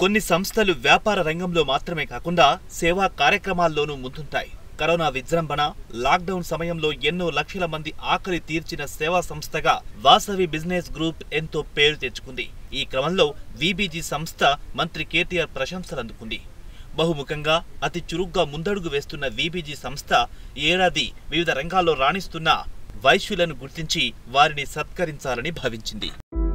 కొన్ని సంస్థలు వ్యాపార రంగంలో మాత్రమే కాకుండా సేవా కార్యక్రమాల్లోనూ ముందుంటాయి కరోనా విజృంభణ లాక్డౌన్ సమయంలో ఎన్నో లక్షల మంది ఆకలి తీర్చిన సేవా సంస్థగా వాసవి బిజినెస్ గ్రూప్ ఎంతో పేరు తెచ్చుకుంది ఈ క్రమంలో విబిజి సంస్థ మంత్రి కేటీఆర్ ప్రశంసలు అందుకుంది బహుముఖంగా అతి చురుగ్గా ముందడుగు వేస్తున్న విబిజి సంస్థ ఈ ఏడాది వివిధ రంగాల్లో రాణిస్తున్న వైశ్యులను గుర్తించి వారిని సత్కరించాలని భావించింది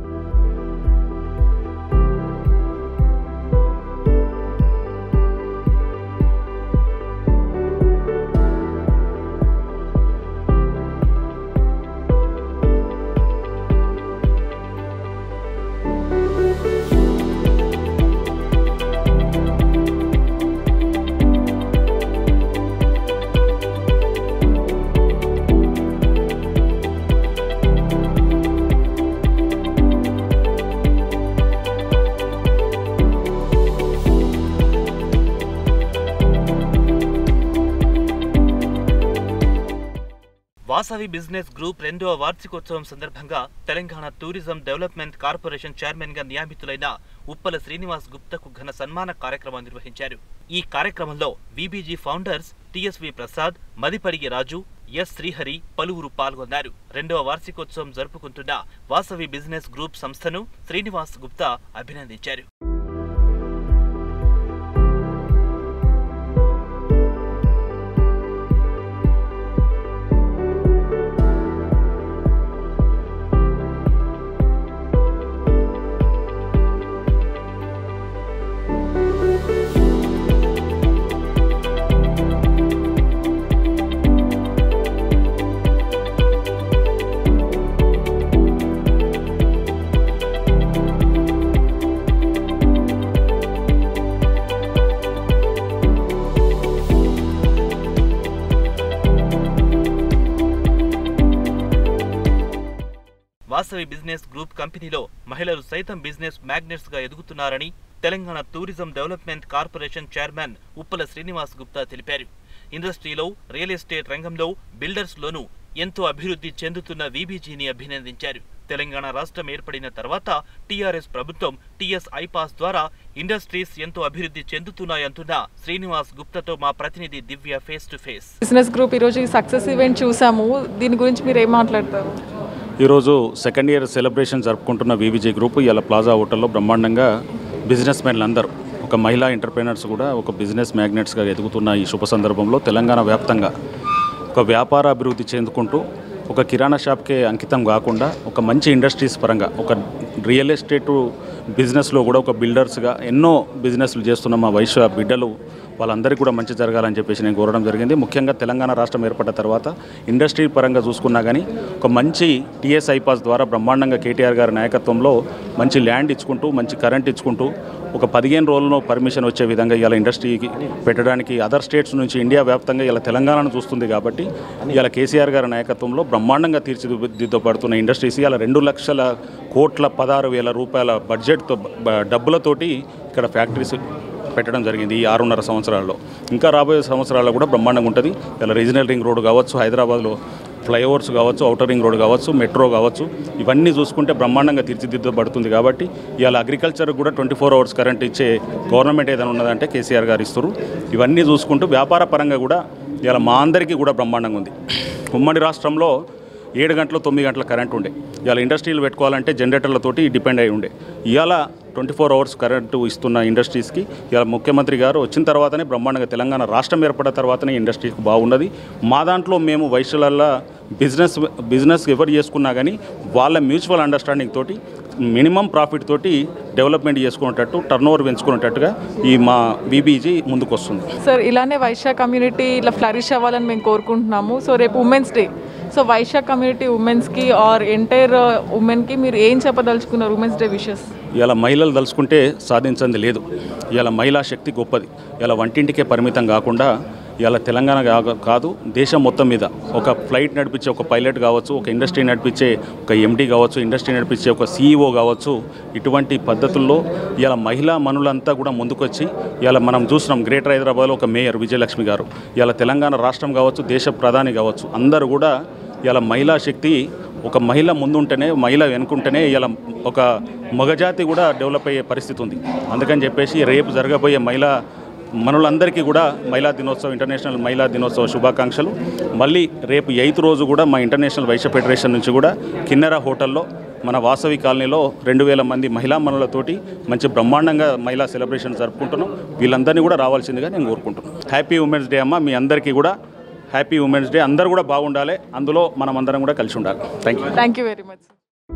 వాసవి బిజినెస్ గ్రూప్ రెండవ వార్షికోత్సవం సందర్భంగా Telangana tourism development corporation chairman గా నియమితులైన ఉప్పల శ్రీనివాస్ గుప్తకు ఘన సన్మాన కార్యక్రమం నిర్వహించారు ఈ కార్యక్రమంలో VBG founders TSV Prasad Madipadigi Raju S Srihari పలువురు పాల్గొన్నారు రెండవ వార్షికోత్సవం జరుపుకుంటున్న వాసవి బిజినెస్ గ్రూప్ సంస్థను శ్రీనివాస్ గుప్తా అభినందించారు వాసవి బిజినెస్ గ్రూప్ కంపెనీలో మహిళలు సైతం బిజినెస్ మ్యాగ్నెట్స్ గా ఎదుగుతున్నారని Telangana tourism development corporation chairman Uppala Srinivas Gupta తెలిపారు ఇండస్ట్రీలో రియల్ ఎస్టేట్ రంగంలో బిల్డర్స్ లోనూ ఎంతో అభివృద్ధి చెందుతున్న వీబీజీని అభినందించారు తెలంగాణ రాష్ట్రం ఏర్పడిన తర్వాత టీఆర్ఎస్ ప్రభుత్వం టీఎస్ ఐపాస్ ద్వారా ఇండస్ట్రీస్ ఎంతో అభివృద్ధి చెందుతున్నాయంటున్న శ్రీనివాస్ గుప్తాతో మా ప్రతినిధి Divya face to face business group ఈరోజు ఈ సక్సెస్ ఈవెంట్ చూసాము దీని గురించి మీరు ఏం మాట్లాడతారు ఈరోజు సెకండ్ ఇయర్ సెలబ్రేషన్ జరుపుకుంటున్న వివిజే గ్రూప్ ఇలా ప్లాజా హోటల్లో బ్రహ్మాండంగా బిజినెస్ మెన్లు అందరూ ఒక మహిళా ఎంటర్ప్రైనర్స్ కూడా ఒక బిజినెస్ మ్యాగ్నెట్స్గా ఎదుగుతున్న ఈ శుభ సందర్భంలో తెలంగాణ వ్యాప్తంగా ఒక వ్యాపార అభివృద్ధి చెందుకుంటూ ఒక కిరాణా షాప్కే అంకితం కాకుండా ఒక మంచి ఇండస్ట్రీస్ పరంగా ఒక రియల్ ఎస్టేట్ బిజినెస్లో కూడా ఒక బిల్డర్స్గా ఎన్నో బిజినెస్లు చేస్తున్న మా వైశ్య బిడ్డలు వాళ్ళందరికీ కూడా మంచి జరగాలని చెప్పేసి నేను కోరడం జరిగింది ముఖ్యంగా తెలంగాణ రాష్ట్రం ఏర్పడ్డ తర్వాత ఇండస్ట్రీ పరంగా చూసుకున్నా కానీ ఒక మంచి టీఎస్ ఐపాస్ ద్వారా బ్రహ్మాండంగా కేటీఆర్ గారి నాయకత్వంలో మంచి ల్యాండ్ ఇచ్చుకుంటూ మంచి కరెంట్ ఇచ్చుకుంటూ ఒక పదిహేను రోజుల్లో పర్మిషన్ వచ్చే విధంగా ఇలా ఇండస్ట్రీకి పెట్టడానికి అదర్ స్టేట్స్ నుంచి ఇండియా వ్యాప్తంగా ఇలా తెలంగాణను చూస్తుంది కాబట్టి ఇలా కేసీఆర్ గారి నాయకత్వంలో బ్రహ్మాండంగా తీర్చిదిద్దపడుతున్న ఇండస్ట్రీస్ ఇలా రెండు లక్షల కోట్ల పదహారు వేల రూపాయల బడ్జెట్తో బ- డబ్బులతోటి ఇక్కడ ఫ్యాక్టరీస్ పెట్టడం జరిగింది ఈ ఆరున్నర సంవత్సరాల్లో ఇంకా రాబోయే సంవత్సరాల్లో కూడా బ్రహ్మాండంగా ఉంటుంది ఇలా రీజనల్ రింగ్ రోడ్ కావచ్చు హైదరాబాద్లో ఫ్లైఓవర్స్ కావచ్చు అవుటర్ రింగ్ రోడ్ కావచ్చు మెట్రో కావచ్చు ఇవన్నీ చూసుకుంటే బ్రహ్మాండంగా తీర్చిదిద్దబడుతుంది కాబట్టి ఇవాళ అగ్రికల్చర్ కూడా ట్వంటీ ఫోర్ అవర్స్ కరెంట్ ఇచ్చే గవర్నమెంట్ ఏదైనా ఉన్నదంటే కేసీఆర్ గారు ఇస్తారు ఇవన్నీ చూసుకుంటూ వ్యాపార పరంగా కూడా ఇవాళ మా అందరికీ కూడా బ్రహ్మాండంగా ఉంది ఉమ్మడి రాష్ట్రంలో ఏడు గంటలు తొమ్మిది గంటల కరెంట్ ఉండే ఇవాళ ఇండస్ట్రీలు పెట్టుకోవాలంటే జనరేటర్లతోటి డిపెండ్ అయి ఉండే ఇవాళ ట్వంటీ ఫోర్ అవర్స్ కరెంటు ఇస్తున్న ఇండస్ట్రీస్కి ఇవాళ ముఖ్యమంత్రి గారు వచ్చిన తర్వాతనే బ్రహ్మాండంగా తెలంగాణ రాష్ట్రం ఏర్పడిన తర్వాతనే ఇండస్ట్రీకి బాగున్నది మా దాంట్లో మేము వైశ్యులల్లో బిజినెస్ బిజినెస్ ఎవరు చేసుకున్నా కానీ వాళ్ళ మ్యూచువల్ అండర్స్టాండింగ్ తోటి మినిమం ప్రాఫిట్ తోటి డెవలప్మెంట్ చేసుకునేటట్టు టర్న్ ఓవర్ పెంచుకునేటట్టుగా ఈ మా బీబీజీ ముందుకు వస్తుంది సార్ ఇలానే వైశ్య కమ్యూనిటీ ఇలా ఫ్లరిష్ అవ్వాలని మేము కోరుకుంటున్నాము సో రేపు women's day so Vaishya community ఉమెన్స్కి ఆర్ ఎంటైర్ ఉమెన్కి మీరు ఏం చెప్పదలుచుకున్నారు ఉమెన్స్ డే విషెస్ ఇలా మహిళలు తలుచుకుంటే సాధించింది లేదు ఇలా మహిళా శక్తి గొప్పది ఇలా వంటింటికే పరిమితం కాకుండా ఇలా తెలంగాణ కా- కాదు దేశం మొత్తం మీద ఒక ఫ్లైట్ నడిపించే ఒక పైలట్ కావచ్చు ఒక ఇండస్ట్రీ నడిపించే ఒక ఎండీ కావచ్చు ఇండస్ట్రీ నడిపించే ఒక సీఈఓ కావచ్చు ఇటువంటి పద్ధతుల్లో ఇలా మహిళా మనులంతా కూడా ముందుకొచ్చి ఇలా మనం చూసినాం గ్రేటర్ హైదరాబాద్లో ఒక మేయర్ విజయలక్ష్మి గారు ఇలా తెలంగాణ రాష్ట్రం కావచ్చు దేశ ప్రధాని కావచ్చు అందరూ కూడా ఇలా మహిళా శక్తి ఒక మహిళ ముందుంటేనే మహిళ వెనుకుంటేనే ఇలా ఒక మగజాతి కూడా డెవలప్ అయ్యే పరిస్థితి ఉంది అందుకని చెప్పేసి రేపు జరగబోయే మహిళా మనులందరికీ కూడా మహిళా దినోత్సవం ఇంటర్నేషనల్ మహిళా దినోత్సవ శుభాకాంక్షలు మళ్ళీ రేపు ఎయిత్ రోజు కూడా మా ఇంటర్నేషనల్ వైశ్య ఫెడరేషన్ నుంచి కూడా కిన్నెర హోటల్లో మన వాసవి కాలనీలో రెండు వేల మంది మహిళా మనులతోటి మంచి బ్రహ్మాండంగా మహిళా సెలబ్రేషన్ జరుపుకుంటున్నాం వీళ్ళందరినీ కూడా రావాల్సిందిగా నేను కోరుకుంటున్నాను హ్యాపీ ఉమెన్స్ డే అమ్మ మీ అందరికీ కూడా హ్యాపీ ఉమెన్స్ డే అందరూ కూడా బాగుండాలి అందులో మనం అందరం కూడా కలిసి ఉండాలి thank you thank you very much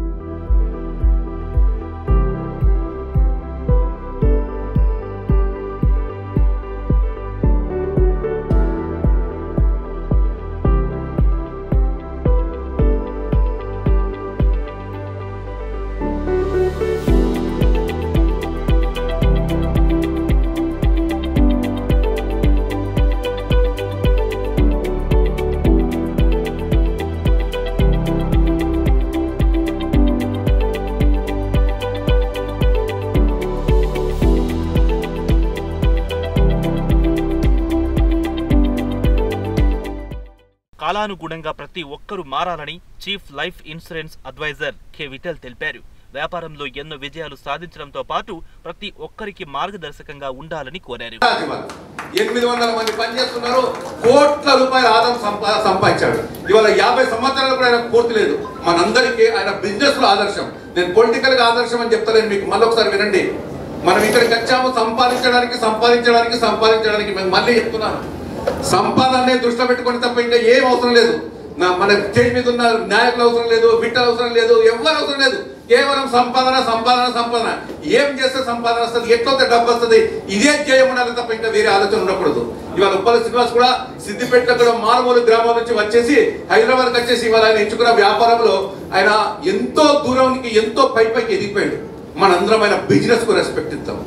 కాలానుగుణంగా ప్రతి ఒక్కరూ మారాలని chief life insurance advisor K Vithal తెలిపారు వ్యాపారంలో ఎన్నో విజయాలు సాధించడంతో పాటు ప్రతి ఒక్కరికి మార్గదర్శకంగా ఉండాలని కోరారు ఇవాళ ఎనిమిది వందల మంది పనిచేస్తున్నారు కోట్ల రూపాయల ఆదాయం సంపా సంపాదించాడు ఇవాళ యాభై సంవత్సరాలు కూడా ఆయన పూర్తి లేదు మనందరికీ ఆయన బిజినెస్ లో ఆదర్శం నేను పొలిటికల్ గా ఆదర్శం అని చెప్తలేను మీకు మళ్ళీ ఒకసారి వినండి మనం ఇక్కడికి వచ్చాము సంపాదించడానికి సంపాదించడానికి సంపాదించడానికి మేము మళ్ళీ చెప్తున్నాను సంపాదనే దృష్టిలో పెట్టుకొని తప్ప ఇంకా ఏం అవసరం లేదు నా మన స్టేజ్ మీద ఉన్న నాయకులు అవసరం లేదు బిడ్డ అవసరం లేదు ఎవరు అవసరం లేదు కేవలం సంపాదన సంపాదన సంపాదన ఏం చేస్తే సంపాదన వస్తుంది ఎట్లయితే డబ్బు వస్తుంది ఇదే ధ్యేయం ఉండాలి తప్ప ఇంకా వేరే ఆలోచన ఉండకూడదు ఇవాళ ఉప్పల శ్రీనివాస్ కూడా సిద్దిపేట కూడా మారుమూల గ్రామం నుంచి వచ్చేసి హైదరాబాద్కి వచ్చేసి ఇవాళ ఆయన ఎంచుకున్న వ్యాపారంలో ఆయన ఎంతో దూరానికి ఎంతో పై పైకి ఎదిగిపోయాడు మనందరం ఆయన బిజినెస్ కు రెస్పెక్ట్ ఇస్తాం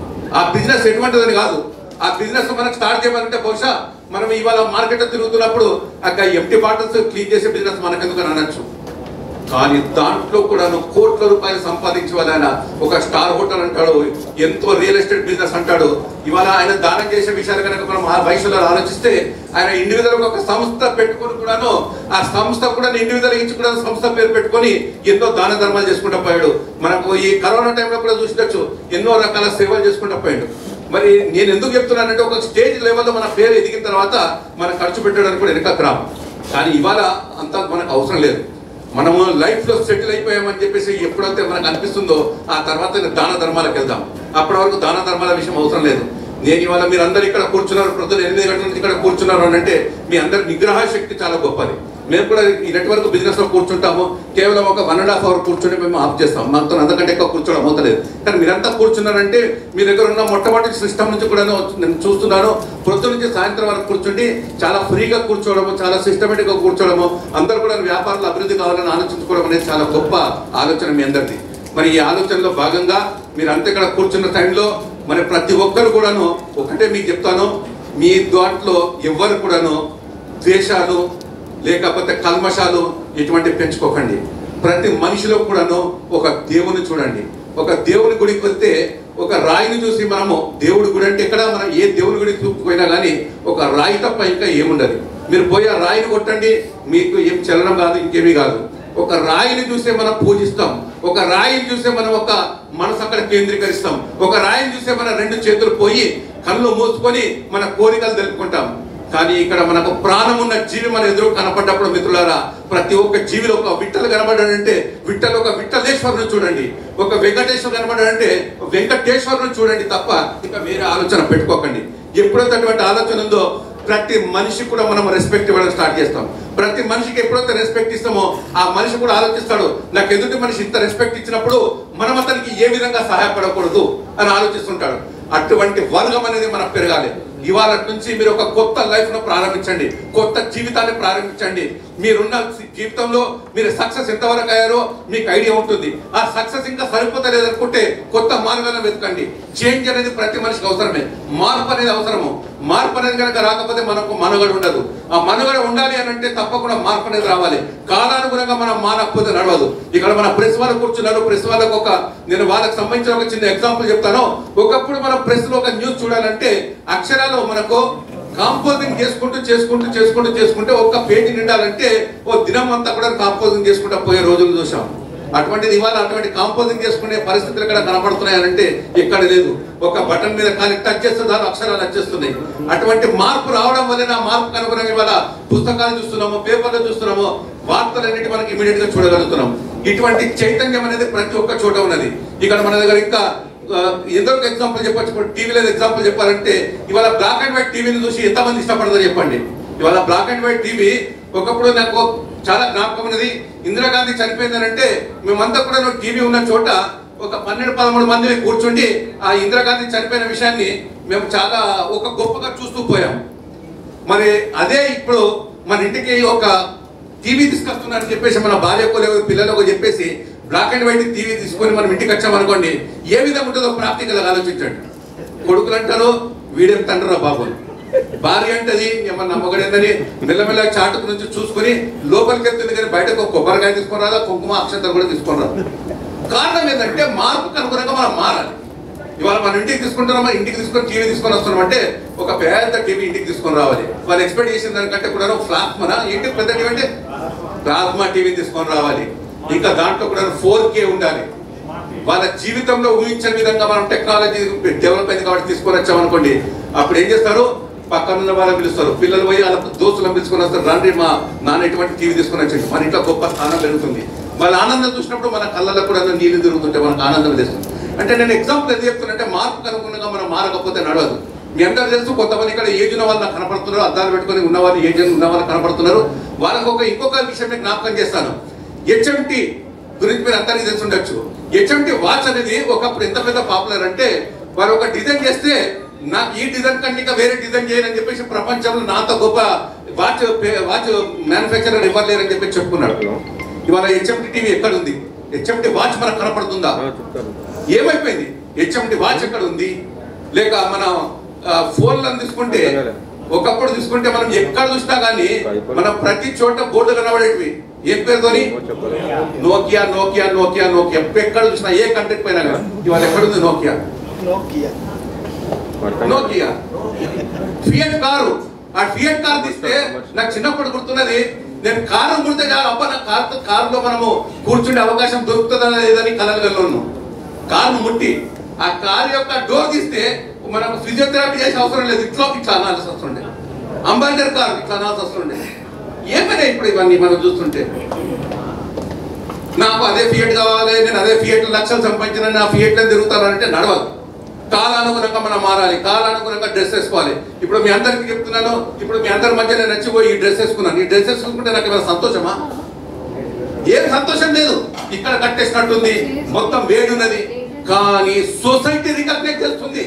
ఆ బిజినెస్ ఎటువంటిదని కాదు ఆ బిజినెస్ మనకు స్టార్ట్ చేయమంటే బహుశా మనం ఇవాళ మార్కెట్ తిరుగుతున్నప్పుడు అక్కడ ఎంటీ బాటిల్స్ క్లీన్ చేసే బిజినెస్ మనకెందుకు అని అనొచ్చు కానీ దాంట్లో కూడా కోట్ల రూపాయలు సంపాదించే వాళ్ళ ఆయన ఒక స్టార్ హోటల్ అంటాడు ఎంతో రియల్ ఎస్టేట్ బిజినెస్ అంటాడు ఇవాళ ఆయన దానం చేసే విషయాలు కనుక మనం ఆ వయసులో ఆలోచిస్తే ఆయన ఇండివిజువల్ ఒక సంస్థ పెట్టుకొని కూడాను ఆ సంస్థ కూడా ఇండివిజువల్ ఇచ్చి కూడా సంస్థ పేరు పెట్టుకొని ఎన్నో దాన ధర్మాలు చేసుకుంటూ పోయాడు మనకు ఈ కరోనా టైంలో కూడా చూసినచ్చు ఎన్నో రకాల సేవలు చేసుకుంటూ పోయాడు మరి నేను ఎందుకు చెప్తున్నానంటే ఒక స్టేజ్ లెవెల్లో మన పేరు ఎదిగిన తర్వాత మనం ఖర్చు పెట్టడానికి కూడా వెనకకు రాము కానీ ఇవాళ అంత మనకు అవసరం లేదు మనము లైఫ్ లో సెటిల్ అయిపోయామని చెప్పేసి ఎప్పుడైతే మనకు అనిపిస్తుందో ఆ తర్వాత దాన ధర్మాలకు వెళ్దాం అప్పటి వరకు దాన ధర్మాల విషయం అవసరం లేదు నేను ఇవాళ మీరు అందరు ఇక్కడ కూర్చున్నారు ప్రొద్దున ఎనిమిది గంటల నుంచి ఇక్కడ కూర్చున్నారు అని అంటే మీ అందరి నిగ్రహ శక్తి చాలా గొప్పది మేము కూడా ఈ నెట్వర్క్ బిజినెస్ లో కూర్చుంటాము కేవలం ఒక వన్ అండ్ హాఫ్ అవర్ కూర్చొని మేము ఆఫ్ చేస్తాం మాతో అంతకంటే ఎక్కువ కూర్చోవడం అవుతలేదు కానీ మీరంతా కూర్చున్నారంటే మీ దగ్గర ఉన్న మొట్టమొదటి సిస్టమ్ నుంచి కూడా నేను చూస్తున్నాను పొద్దు నుంచి సాయంత్రం వరకు కూర్చుండి చాలా ఫ్రీగా కూర్చోవడము చాలా సిస్టమేటిక్ గా కూర్చోవడము అందరూ కూడా వ్యాపారాలు అభివృద్ధి కావాలని ఆలోచించుకోవడం అనేది చాలా గొప్ప ఆలోచన మీ అందరిది మరి ఈ ఆలోచనలో భాగంగా మీరు అంతా ఇక్కడ కూర్చున్న టైంలో మరి ప్రతి ఒక్కరు కూడాను ఒకటే మీకు చెప్తాను మీ దాంట్లో ఎవ్వరు కూడాను ద్వేషాలు లేకపోతే కల్మషాలు ఇటువంటి పెంచుకోకండి ప్రతి మనిషిలో కూడాను ఒక దేవుని చూడండి ఒక దేవుని గుడికి వెళ్తే ఒక రాయిని చూసి మనము దేవుడి గుడి అంటే ఇక్కడ మనం ఏ దేవుని గుడికి చూపుకుపోయినా కానీ ఒక రాయి తప్ప ఇంకా ఏముండదు మీరు పోయి ఆ రాయిని కొట్టండి మీకు ఏం చలనం కాదు ఇంకేమీ కాదు ఒక రాయిని చూస్తే మనం పూజిస్తాం ఒక రాయిని చూస్తే మనం ఒక మనసు అక్కడ కేంద్రీకరిస్తాం ఒక రాయిని చూస్తే మన రెండు చేతులు పోయి కళ్ళు మూసుకొని మన కోరికలు తెలుపుకుంటాం కానీ ఇక్కడ మనకు ప్రాణం ఉన్న జీవి మన ఎదురు కనపడ్డప్పుడు మిత్రులారా ప్రతి ఒక్క జీవిలో ఒక విట్టలు కనబడ్డాడంటే విట్టలు ఒక విట్టలేశ్వరుని చూడండి ఒక వెంకటేశ్వరు కనబడ్డాడంటే వెంకటేశ్వరుని చూడండి తప్ప ఇంకా వేరే ఆలోచన పెట్టుకోకండి ఎప్పుడైతే అటువంటి ఆలోచన ఉందో ప్రతి మనిషి కూడా మనం రెస్పెక్ట్ ఇవ్వడం స్టార్ట్ చేస్తాం ప్రతి మనిషికి ఎప్పుడైతే రెస్పెక్ట్ ఇస్తామో ఆ మనిషి కూడా ఆలోచిస్తాడు నాకు ఎదుటి మనిషి ఇంత రెస్పెక్ట్ ఇచ్చినప్పుడు మనం అతనికి ఏ విధంగా సహాయపడకూడదు అని ఆలోచిస్తుంటాడు అటువంటి వర్గం అనేది మనకు పెరగాలి ఇవాళ నుంచి మీరు ఒక కొత్త లైఫ్ ను ప్రారంభించండి కొత్త జీవితాన్ని ప్రారంభించండి మీరున్న జీవితంలో మీరు సక్సెస్ ఎంతవరకు అయ్యారో మీకు ఐడియా ఉంటుంది ఆ సక్సెస్ ఇంకా సరిపోతలేదు అనుకుంటే కొత్త మార్గాలను వెతకండి చేంజ్ అనేది ప్రతి మనిషికి అవసరమే మార్పు అనేది అవసరము మార్పు అనేది కనుక రాకపోతే మనకు మనుగడ ఉండదు ఆ మనుగడ ఉండాలి అని అంటే తప్పకుండా మార్పు అనేది రావాలి కాలానుగుణంగా మనం మారకపోతే నడవదు ఇక్కడ మన ప్రెస్ వాళ్ళు కూర్చున్నారు ప్రెస్ వాళ్ళకు ఒక నేను వాళ్ళకి సంబంధించిన ఒక చిన్న ఎగ్జాంపుల్ చెప్తాను ఒకప్పుడు మనం ప్రెస్ లో ఒక న్యూస్ చూడాలంటే అక్షరాలు మనకు కాంపోజింగ్ చేసుకుంటూ చేసుకుంటూ చేసుకుంటూ చేసుకుంటే ఒక్క పేజీ నిండాలంటే ఓ దినం అంతా కూడా కాంపోజింగ్ చేసుకుంటూ పోయే రోజులు చూసాం అటువంటిది ఇవాళ అటువంటి కాంపోజింగ్ చేసుకునే పరిస్థితులు ఇక్కడ కనపడుతున్నాయనంటే ఎక్కడ లేదు ఒక బటన్ మీద కానీ టచ్ చేస్తే దాని అక్షరాలు వచ్చేస్తున్నాయి అటువంటి మార్పు రావడం వల్ల ఆ మార్పు కనుగొనం ఇవాళ పుస్తకాలు చూస్తున్నాము పేపర్లు చూస్తున్నాము వార్తలన్నిటి మనకి ఇమీడియట్ గా చూడగలుగుతున్నాం ఇటువంటి చైతన్యం అనేది ప్రతి ఒక్క చోట ఉన్నది ఇక్కడ మన దగ్గర ఇంకా ఆ, ఎందరో ఎగ్జాంపుల్ చెప్పొచ్చు ఇప్పుడు టీవీలో ఎగ్జాంపుల్ చెప్పాలంటే ఇవాళ బ్లాక్ అండ్ వైట్ టీవీని చూసి ఎంతమంది ఇష్టపడతారో చెప్పండి ఇవాళ బ్లాక్ అండ్ వైట్ టీవీ ఒకప్పుడు నాకు చాలా జ్ఞాపకం ఉన్నది ఇందిరాగాంధీ చనిపోయిందనంటే మేమంతా కూడా టీవీ ఉన్న చోట ఒక పన్నెండు పదమూడు మంది కూర్చుండి ఆ ఇందిరాగాంధీ చనిపోయిన విషయాన్ని మేము చాలా ఒక గొప్పగా చూస్తూ పోయాం మరి అదే ఇప్పుడు మన ఇంటికి ఒక టీవీ తీసుకొస్తున్నారని చెప్పేసి మన భార్యకు లేవు పిల్లలకు చెప్పేసి బ్లాక్ అండ్ వైట్ టీవీ తీసుకొని మనం ఇంటికి వచ్చామనుకోండి ఏ విధంగా ఉంటుందో ప్రాక్టికల్ ఆలోచించండి కొడుకులు అంటారు వీడేం తండ్రిరా బాబు భార్య అంటది ఏమన్నా మొగడేందని మెల్లమెల్ల చాటుకు నుంచి చూసుకొని లోపలికి వెళ్తుంది కానీ బయటకు ఒక కొబ్బరికాయ తీసుకొని రాదా కుంకుమ అక్షంతలు కూడా తీసుకొని రాదు కారణం ఏంటంటే మార్పుకు అనుగుణంగా మనం మారాలి ఇవాళ మన ఇంటికి తీసుకుంటున్నామా ఇంటికి తీసుకొని టీవీ తీసుకొని వస్తున్నాం అంటే ఒక పెద్ద టీవీ ఇంటికి తీసుకొని రావాలి వాళ్ళు ఎక్స్పెక్ట్ చేసిన దానికంటే కూడా ఫ్లాట్ మన ఇంటికి పెద్ద టీవీ అంటే ప్లాస్మా టీవీ తీసుకొని రావాలి ఇంకా దాంట్లో కూడా ఫోర్ కే ఉండాలి వాళ్ళ జీవితంలో ఊహించని విధంగా మనం టెక్నాలజీ డెవలప్ అయింది కాబట్టి తీసుకొని వచ్చామనుకోండి అప్పుడు ఏం చేస్తారు పక్కన ఉన్న వాళ్ళని పిలుస్తారు పిల్లలు పోయి వాళ్ళ దోస్తులను పిలుచుకొని వస్తారు రండి మా నాన్న ఎటువంటి టీవీ తీసుకొని వచ్చండి మన ఇంట్లో గొప్ప స్థానం పెరుగుతుంది వాళ్ళ ఆనందం చూసినప్పుడు మన కళ్ళల్లో కూడా నీళ్లు తిరుగుతుంటే మనకు ఆనందం తెస్తుంది అంటే నేను ఎగ్జాంపుల్ ఎందుకు చెప్తున్నంటే మార్పుకు అనుగుణంగా మనం మారకపోతే నడవదు మీ అందరూ తెలుసు కొంతమంది ఇక్కడ ఏజ్ ఉన్న వాళ్ళు నాకు కనపడుతున్నారు అద్దాలు పెట్టుకొని ఉన్న వాళ్ళు ఏజ్ ఉన్న వాళ్ళు కనపడుతున్నారు వాళ్ళకి ఒక ఇంకొక విషయం నేను జ్ఞాపకం చేస్తాను హెచ్ఎంటి గురించి మీరు అందరికీ తెలిసి ఉండొచ్చు హెచ్ఎంటి వాచ్ అనేది ఒకప్పుడు ఎంత పెద్ద పాపులర్ అంటే వారు ఒక డిజైన్ చేస్తే నా ఈ డిజైన్ కంటే ఇంకా వేరే డిజైన్ చేయని చెప్పేసి ప్రపంచంలో నాతో గొప్ప వాచ్ వాచ్ మ్యానుఫ్యాక్చరర్ ఇవ్వలేరని చెప్పి చెప్పుకున్నాడు ఇవాళ హెచ్ఎంటి టీవీ ఎక్కడ ఉంది హెచ్ఎంటి వాచ్ మనకు కనపడుతుందా ఏమైపోయింది హెచ్ఎంటి వాచ్ ఎక్కడ ఉంది లేక మన ఫోన్లను తీసుకుంటే ఒకప్పుడు తీసుకుంటే మనం ఎక్కడ చూసినా కానీ మనం ప్రతి చోట బోర్డు కనబడేటివి ఏం పేరుతోని నోకియా నోకియా నోకియా నోకియా ఎక్కడ చూసినా ఏ కంటెంట్ పైన కానీ ఇవాళ ఎక్కడుంది నోకియా నోకియా ఫియట్ కారు ఆ ఫియట్ కార్ తీస్తే నాకు చిన్నప్పుడు గుర్తున్నది నేను కారు గుర్తే చాలు అబ్బా నా కారు కారులో మనము కూర్చుండే అవకాశం దొరుకుతుందా లేదని కలగలను కారును ముట్టి ఆ కారు యొక్క డోర్ తీస్తే మనకు ఫిజియోథెరపీ చేసే అవసరం లేదు ఇట్లా ఇట్లా అనాల్సి వస్తుండే అంబాసిడర్ కారు ఇట్లా అనాల్సి వస్తుండే ఏమైనా ఇప్పుడు ఇవన్నీ మనం చూస్తుంటే నాకు అదే ఫియట్ కావాలి నేను అదే ఫియట్ లక్షలు సంపాదించిన నా ఫియట్ తిరుగుతానంటే నడవదు కాలానుగుణంగా మనం మారాలి కాలానుగుణంగా డ్రెస్ వేసుకోవాలి ఇప్పుడు మీ అందరికి చెప్తున్నాను ఇప్పుడు మీ అందరి మధ్య నేను నచ్చిపోయి ఈ డ్రెస్ వేసుకున్నాను ఈ డ్రెస్ వేసుకుంటే నాకు ఏమైనా సంతోషమా ఏం సంతోషం లేదు ఇక్కడ కట్టేసినట్టుంది మొత్తం వేడున్నది కానీ సొసైటీ రికగ్నైజ్ చేస్తుంది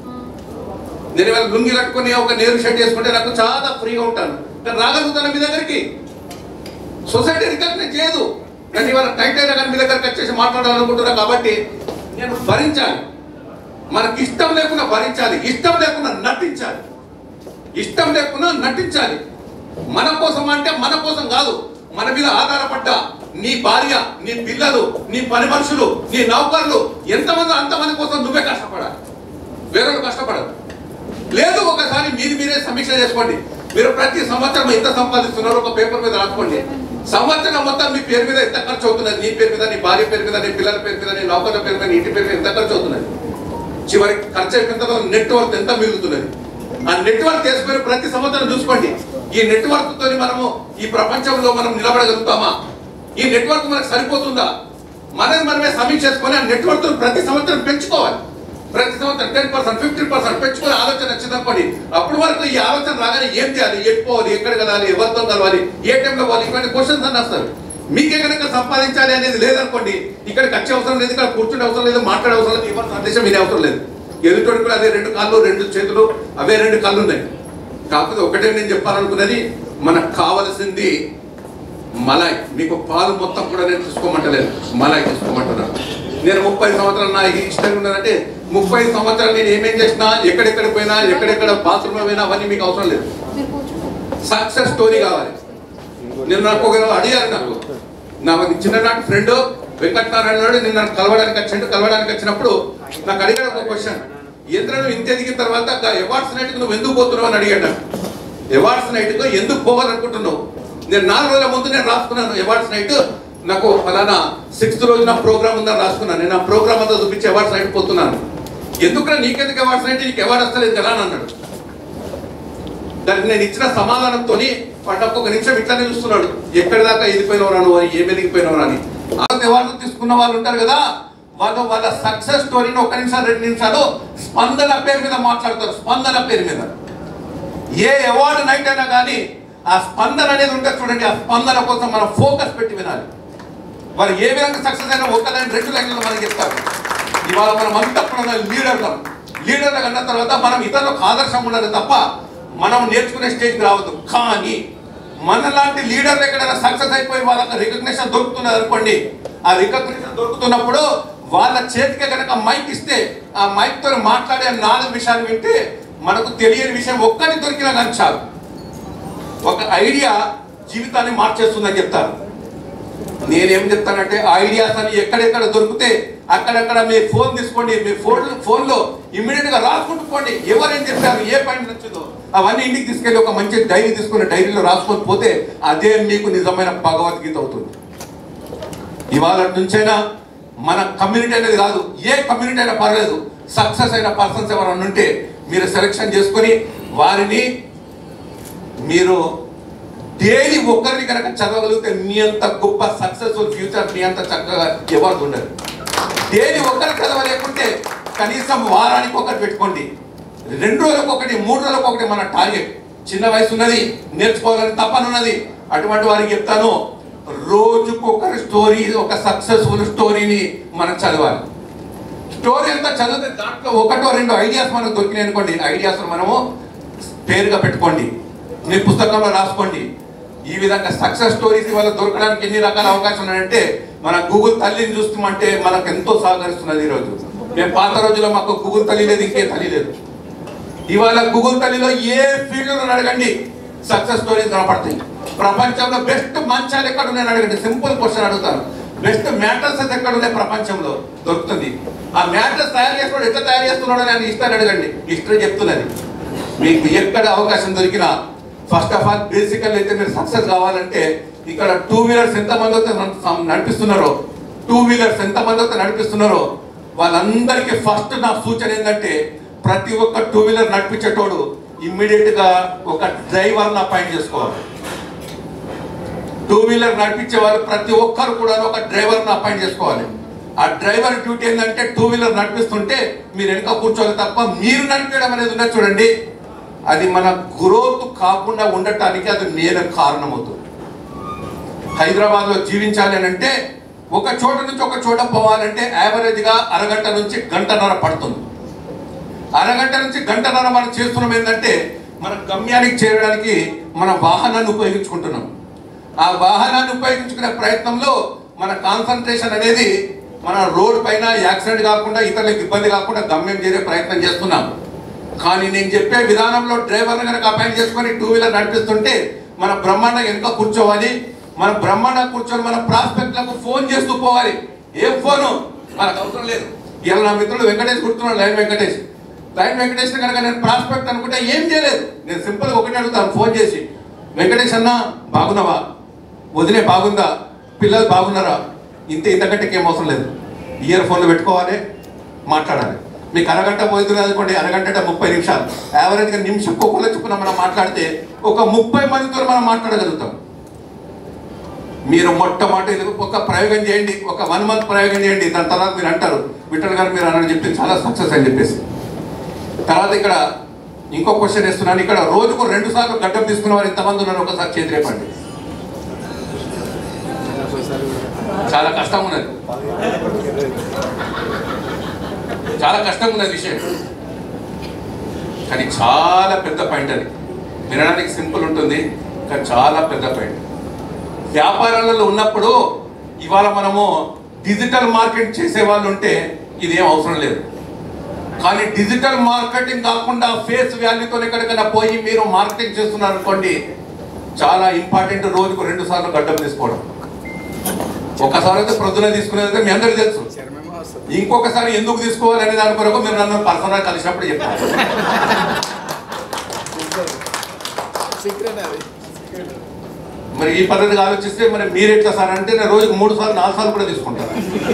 నేను ఇవాళ లుంగి కట్టుకొని ఒక నేరు షర్ట్ వేసుకుంటే నాకు చాలా ఫ్రీగా ఉంటాను నేను రాగలుగుతాను మీ దగ్గరికి సొసైటీ రికగ్నైజ్ చేయదు నేను ఇవాళ టైట్ అయినా కానీ మీ దగ్గరికి వచ్చేసి మాట్లాడాలనుకుంటున్నా కాబట్టి నేను భరించాలి మనకి ఇష్టం లేకుండా భరించాలి ఇష్టం లేకుండా నటించాలి ఇష్టం లేకుండా నటించాలి మన కోసం అంటే మన కోసం కాదు మన మీద ఆధారపడ్డ నీ భార్య నీ పిల్లలు నీ పని మనుషులు నీ నౌకర్లు ఎంతమంది అంతమంది కోసం నువ్వే కష్టపడాలి వేరొకరు కష్టపడదు లేదు ఒకసారి మీది మీరే సమీక్ష చేసుకోండి మీరు ప్రతి సంవత్సరం ఎంత సంపాదిస్తున్నారు ఒక పేపర్ మీద రాసుకోండి సంవత్సరం మొత్తం మీ పేరు మీద ఎంత ఖర్చు అవుతున్నది నీ పేరు మీద నీ భార్య పేరు మీద నీ పిల్లల పేరు మీద నీ నౌకర్ల పేరు మీద నీ ఇంటి పేరు మీద ఎంత ఖర్చు అవుతున్నది చివరికి ఖర్చు అయిపోయిన నెట్ వర్త్ ఎంత మిగులుతున్నది ఆ నెట్ వర్క్ చేసుకొని ప్రతి సంవత్సరం చూసుకోండి ఈ నెట్ వర్క్ తోని మనము ఈ ప్రపంచంలో మనం నిలబడగలుగుతామా ఈ నెట్వర్క్ మనకు సరిపోతుందా మనది మనమే సమీక్ష చేసుకొని ఆ నెట్వర్క్ ప్రతి సంవత్సరం పెంచుకోవాలి ప్రతి సంవత్సరం టెన్ పర్సెంట్ ఫిఫ్టీన్ పర్సెంట్ పెంచుకునే ఆలోచన వచ్చిందనుకోండి అప్పుడు వరకు ఈ ఆలోచన రాగానే ఏం చేయాలి ఎటు పోవాలి ఎక్కడ కదాలి ఎవరితో కలవాలి ఏ టైంలో పోవాలి ఇటువంటి క్వశ్చన్స్ అన్నీ వస్తారు మీకే కనుక సంపాదించాలి అనేది లేదనుకోండి ఇక్కడికి వచ్చే అవసరం లేదు ఇక్కడ కూర్చునే అవసరం లేదు మాట్లాడే అవసరం లేదు ఎవరి సందేశం వినే అవసరం లేదు ఎదుటోడు కూడా అదే రెండు కాళ్ళు రెండు చేతులు అవే రెండు కళ్ళు ఉన్నాయి కాకపోతే ఒకటే నేను చెప్పాలనుకున్నది మనకు కావలసింది మలాయ్ మీకు పాలు మొత్తం కూడా నేను తీసుకోమంటలేదు మలాయ్ తీసుకోమంటున్నాను నేను ముప్పై సంవత్సరాలు నా ఇష్టంగా ఉన్నానంటే ముప్పై సంవత్సరాలు నేను ఏమేం చేసినా ఎక్కడెక్కడ పోయినా ఎక్కడెక్కడ బాత్రూమ్ పోయినా అవన్నీ మీకు అవసరం లేదు సక్సెస్ స్టోరీ కావాలి నేను నాకు ఒకరు అడిగారు నాకు నా చిన్ననాటి ఫ్రెండ్ వెంకటనారాయణ నాయుడు నేను నన్ను కలవడానికి వచ్చిండు కలవడానికి వచ్చినప్పుడు నాకు అడిగాడు ఒక క్వశ్చన్ ఏంద్ర నువ్వు ఇంత ఎదిగిన తర్వాత అవార్డ్స్ నైట్కి నువ్వు ఎందుకు పోతున్నావు అని అడిగాడు అవార్డ్స్ నైట్కు ఎందుకు పోవాలనుకుంటున్నావు నేను నాలుగు రోజుల ముందు నేను రాసుకున్నాను అవార్డ్స్ నైట్ నాకు ఫలానా సిక్స్త్ రోజున ప్రోగ్రామ్ ఉందని రాసుకున్నాను నేను ఆ ప్రోగ్రామ్ అంతా చూపించి అవార్డ్స్ నైట్ పోతున్నాను ఎందుకురా నీకెందుకు అవార్డ్స్ నైట్ నీకు అవార్డు వస్తలేదు కదా అని అన్నాడు దానికి నేను ఇచ్చిన సమాధానంతో వాడు ఒక నిమిషం ఇట్లానే చూస్తున్నాడు ఎక్కడి దాకా ఎదిగిపోయినవరా నువ్వు అని ఏం ఎదిగిపోయినవరా అని ఆ అవార్డు తీసుకున్న వాళ్ళు ఉంటారు కదా వాళ్ళు వాళ్ళ సక్సెస్ స్టోరీని ఒక నిమిషం రెండు నిమిషాలు స్పందన పేరు మీద మాట్లాడతారు స్పందన పేరు మీద ఏ అవార్డు నైట్ అయినా కానీ ఆ స్పందన అనేది ఉంటుంది చూడండి ఆ స్పందన కోసం మనం ఫోకస్ పెట్టి వినాలి వారు ఏ విధంగా సక్సెస్ అయినా ఒక లైన్ రెండు లైన్లు మనకి చెప్తారు ఇవాళ మనం అంతా కూడా లీడర్లం లీడర్లు అన్న తర్వాత మనం ఇతరులకు ఆదర్శం ఉండాలి తప్ప మనం నేర్చుకునే స్టేజ్కి రావద్దు కానీ మనలాంటి లీడర్లు ఎక్కడైనా సక్సెస్ అయిపోయి వాళ్ళకి రికగ్నిషన్ దొరుకుతున్నది అనుకోండి ఆ రికగ్నిషన్ దొరుకుతున్నప్పుడు వాళ్ళ చేతికి కనుక మైక్ ఇస్తే ఆ మైక్ తో మాట్లాడే నాలుగు విషయాలు వింటే మనకు తెలియని విషయం ఒక్కటి దొరికినా కానీ చాలు ఒక ఐడియా జీవితాన్ని మార్చేస్తుందని చెప్తారు నేనేం చెప్తానంటే ఆ ఐడియాస్ అని ఎక్కడెక్కడ దొరికితే అక్కడక్కడ మీ ఫోన్ తీసుకోండి మీ ఫోన్ ఫోన్లో ఇమ్మీడియట్ గా రాసుకుంటూ పోండి ఎవరేం చెప్పారు ఏ పాయింట్ నచ్చిందో అవన్నీ ఇంటికి తీసుకెళ్ళి ఒక మంచి డైరీ తీసుకుని డైరీలో రాసుకొని పోతే అదే మీకు నిజమైన భగవద్గీత అవుతుంది ఇవాళ నుంచైనా మన కమ్యూనిటీ అనేది కాదు ఏ కమ్యూనిటీ అయినా పర్లేదు సక్సెస్ అయిన పర్సన్స్ ఎవరైనా ఉంటే మీరు సెలెక్షన్ చేసుకొని వారిని మీరు డైలీ ఒక్కరిని కనుక చదవగలిగితే మీ అంత గొప్ప సక్సెస్ఫుల్ ఫ్యూచర్ మీ అంత చక్కగా ఎవరు ఉండదు డైలీ ఒక్కరు చదవలేకుంటే కనీసం వారానికి ఒకటి పెట్టుకోండి రెండు రోజులకు ఒకటి మూడు రోజులకు ఒకటి మన టార్గెట్ చిన్న వయసు ఉన్నది నేర్చుకోవాలని తపన ఉన్నది అటువంటి వారికి చెప్తాను రోజుకు ఒక స్టోరీ ఒక సక్సెస్ఫుల్ స్టోరీని మనం చదవాలి స్టోరీ అంతా చదివితే దాంట్లో ఒకటో రెండు ఐడియాస్ మనకు దొరికినాయి అనుకోండి ఐడియాస్ మనము పేరుగా పెట్టుకోండి మీ పుస్తకంలో రాసుకోండి ఈ విధంగా సక్సెస్ స్టోరీస్ ఇవాళ దొరకడానికి ఎన్ని రకాల అవకాశం ఉన్నాయంటే మన గూగుల్ తల్లిని చూస్తామంటే మనకు ఎంతో సహకరిస్తున్నది ఈరోజు మేము పాత రోజుల్లో మాకు గూగుల్ తల్లి లేదు ఇంకే తల్లి లేదు ఇవాళ గూగుల్ తల్లిలో ఏ ఫీల్డ్లో అడగండి సక్సెస్ స్టోరీస్ కనపడతాయి ప్రపంచంలో బెస్ట్ మంచాలు ఎక్కడ ఉన్నాయని అడగండి సింపుల్ క్వశ్చన్ అడుగుతాను బెస్ట్ మ్యాటర్స్ ఎక్కడ ఉన్నాయి ప్రపంచంలో దొరుకుతుంది ఆ మ్యాటర్స్ తయారు చేస్తున్నాడు ఎట్లా తయారు చేస్తున్నాడు అని ఆయన ఇస్తాను అడగండి హిస్టరీ చెప్తున్నది మీకు ఎక్కడ అవకాశం దొరికినా ఫస్ట్ ఆఫ్ ఆల్ బేసికల్ అయితే మీరు సక్సెస్ కావాలంటే ఇక్కడ టూ వీలర్స్ ఎంతమంది అయితే నడ- నడిపిస్తున్నారో టూ వీలర్స్ ఎంతమంది అయితే నడిపిస్తున్నారో వాళ్ళందరికీ ఫస్ట్ నా సూచన ఏంటంటే ప్రతి ఒక్క టూ వీలర్ నడిపించేటోడు ఇమ్మీడియట్ గా ఒక డ్రైవర్ని అపాయింట్ చేసుకోవాలి టూ వీలర్ నడిపించే వాళ్ళు ప్రతి ఒక్కరు కూడా ఒక డ్రైవర్ని అపాయింట్ చేసుకోవాలి ఆ డ్రైవర్ డ్యూటీ ఏంటంటే టూ వీలర్ నడిపిస్తుంటే మీరు వెనక కూర్చోవాలి తప్ప మీరు నడిపేయడం అనేది ఉన్నది చూడండి అది మన గ్రోత్ కాకుండా ఉండటానికి అది నేను కారణమవుతుంది హైదరాబాద్ లో జీవించాలి అని అంటే ఒక చోట నుంచి ఒక చోట పోవాలంటే యావరేజ్ గా అరగంట నుంచి గంటన్నర పడుతుంది అరగంట నుంచి గంటన్నర మనం చేస్తున్నాం ఏంటంటే మన గమ్యానికి చేరడానికి మన వాహనాన్ని ఉపయోగించుకుంటున్నాం ఆ వాహనాన్ని ఉపయోగించుకునే ప్రయత్నంలో మన కాన్సన్ట్రేషన్ అనేది మన రోడ్ పైన యాక్సిడెంట్ కాకుండా ఇతరులకు ఇబ్బంది కాకుండా గమ్యం చేరే ప్రయత్నం చేస్తున్నాం కానీ నేను చెప్పే విధానంలో డ్రైవర్ని కనుక అపాయింట్ చేసుకొని టూ వీలర్ నడిపిస్తుంటే మన బ్రహ్మాండ వెనుక కూర్చోవాలి మన బ్రహ్మాండ కూర్చొని మన ప్రాస్పెక్ట్లకు ఫోన్ చేస్తూ పోవాలి ఏం ఫోను మనకు అవసరం లేదు ఇలా నా మిత్రుడు వెంకటేష్ గుర్తున్నాడు లైన్ వెంకటేష్ లైన్ వెంకటేష్ కనుక నేను ప్రాస్పెక్ట్ అనుకుంటే ఏం చేయలేదు నేను సింపుల్గా ఒకటి అడుగుతాను ఫోన్ చేసి వెంకటేష్ అన్న బాగున్నావా వదిలే బాగుందా పిల్లలు బాగున్నారా ఇంత ఇంతకంటే ఏం అవసరం లేదు ఇయర్ ఫోన్లు పెట్టుకోవాలి మాట్లాడాలి మీకు అరగంట పోతుంది అనుకోండి అరగంట అంటే ముప్పై నిమిషాలు యావరేజ్గా నిమిషం ఒక్కొక్కరు చొప్పున మనం మాట్లాడితే ఒక ముప్పై మందితో మనం మాట్లాడగలుగుతాం మీరు మొట్టమొదటి ఒక ప్రయోగం చేయండి ఒక వన్ మంత్ ప్రయోగం చేయండి దాని తర్వాత మీరు అంటారు విఠల్ గారు మీరు అన్నది చెప్తే చాలా సక్సెస్ అని చెప్పేసి తర్వాత ఇక్కడ ఇంకో క్వశ్చన్ ఇస్తున్నాను ఇక్కడ రోజుకు రెండు సార్లు గడ్డం తీసుకున్న వారు ఎంతమంది ఉన్నారు ఒకసారి చేతి రేపండి చాలా కష్టం ఉన్నది చాలా కష్టం ఉన్నది విషయం కానీ చాలా పెద్ద పాయింట్ అది వినడానికి సింపుల్ ఉంటుంది కానీ చాలా పెద్ద పాయింట్ వ్యాపారాలలో ఉన్నప్పుడు ఇవాళ మనము డిజిటల్ మార్కెట్ చేసే వాళ్ళు ఉంటే ఇదేం అవసరం లేదు కానీ డిజిటల్ మార్కెటింగ్ కాకుండా ఫేస్ వాల్యూతో ఎక్కడికైనా పోయి మీరు మార్కెటింగ్ చేస్తున్నారు అనుకోండి చాలా ఇంపార్టెంట్ రోజుకు రెండు సార్లు గడ్డం తీసుకోవడం ఒకసారి అయితే ప్రొద్దున తీసుకునేది అయితే మీ అందరికీ తెలుసు ఇంకొకసారి ఎందుకు తీసుకోవాలి అనే దాని కొరకు మీరు నన్ను పర్సనల్ కలిసినప్పుడు చెప్తాను మరి ఈ పద్ధతిగా ఆలోచిస్తే మరి మీరు ఎట్లా సార్ అంటే నేను రోజుకు మూడు సార్లు నాలుగు సార్లు కూడా తీసుకుంటాను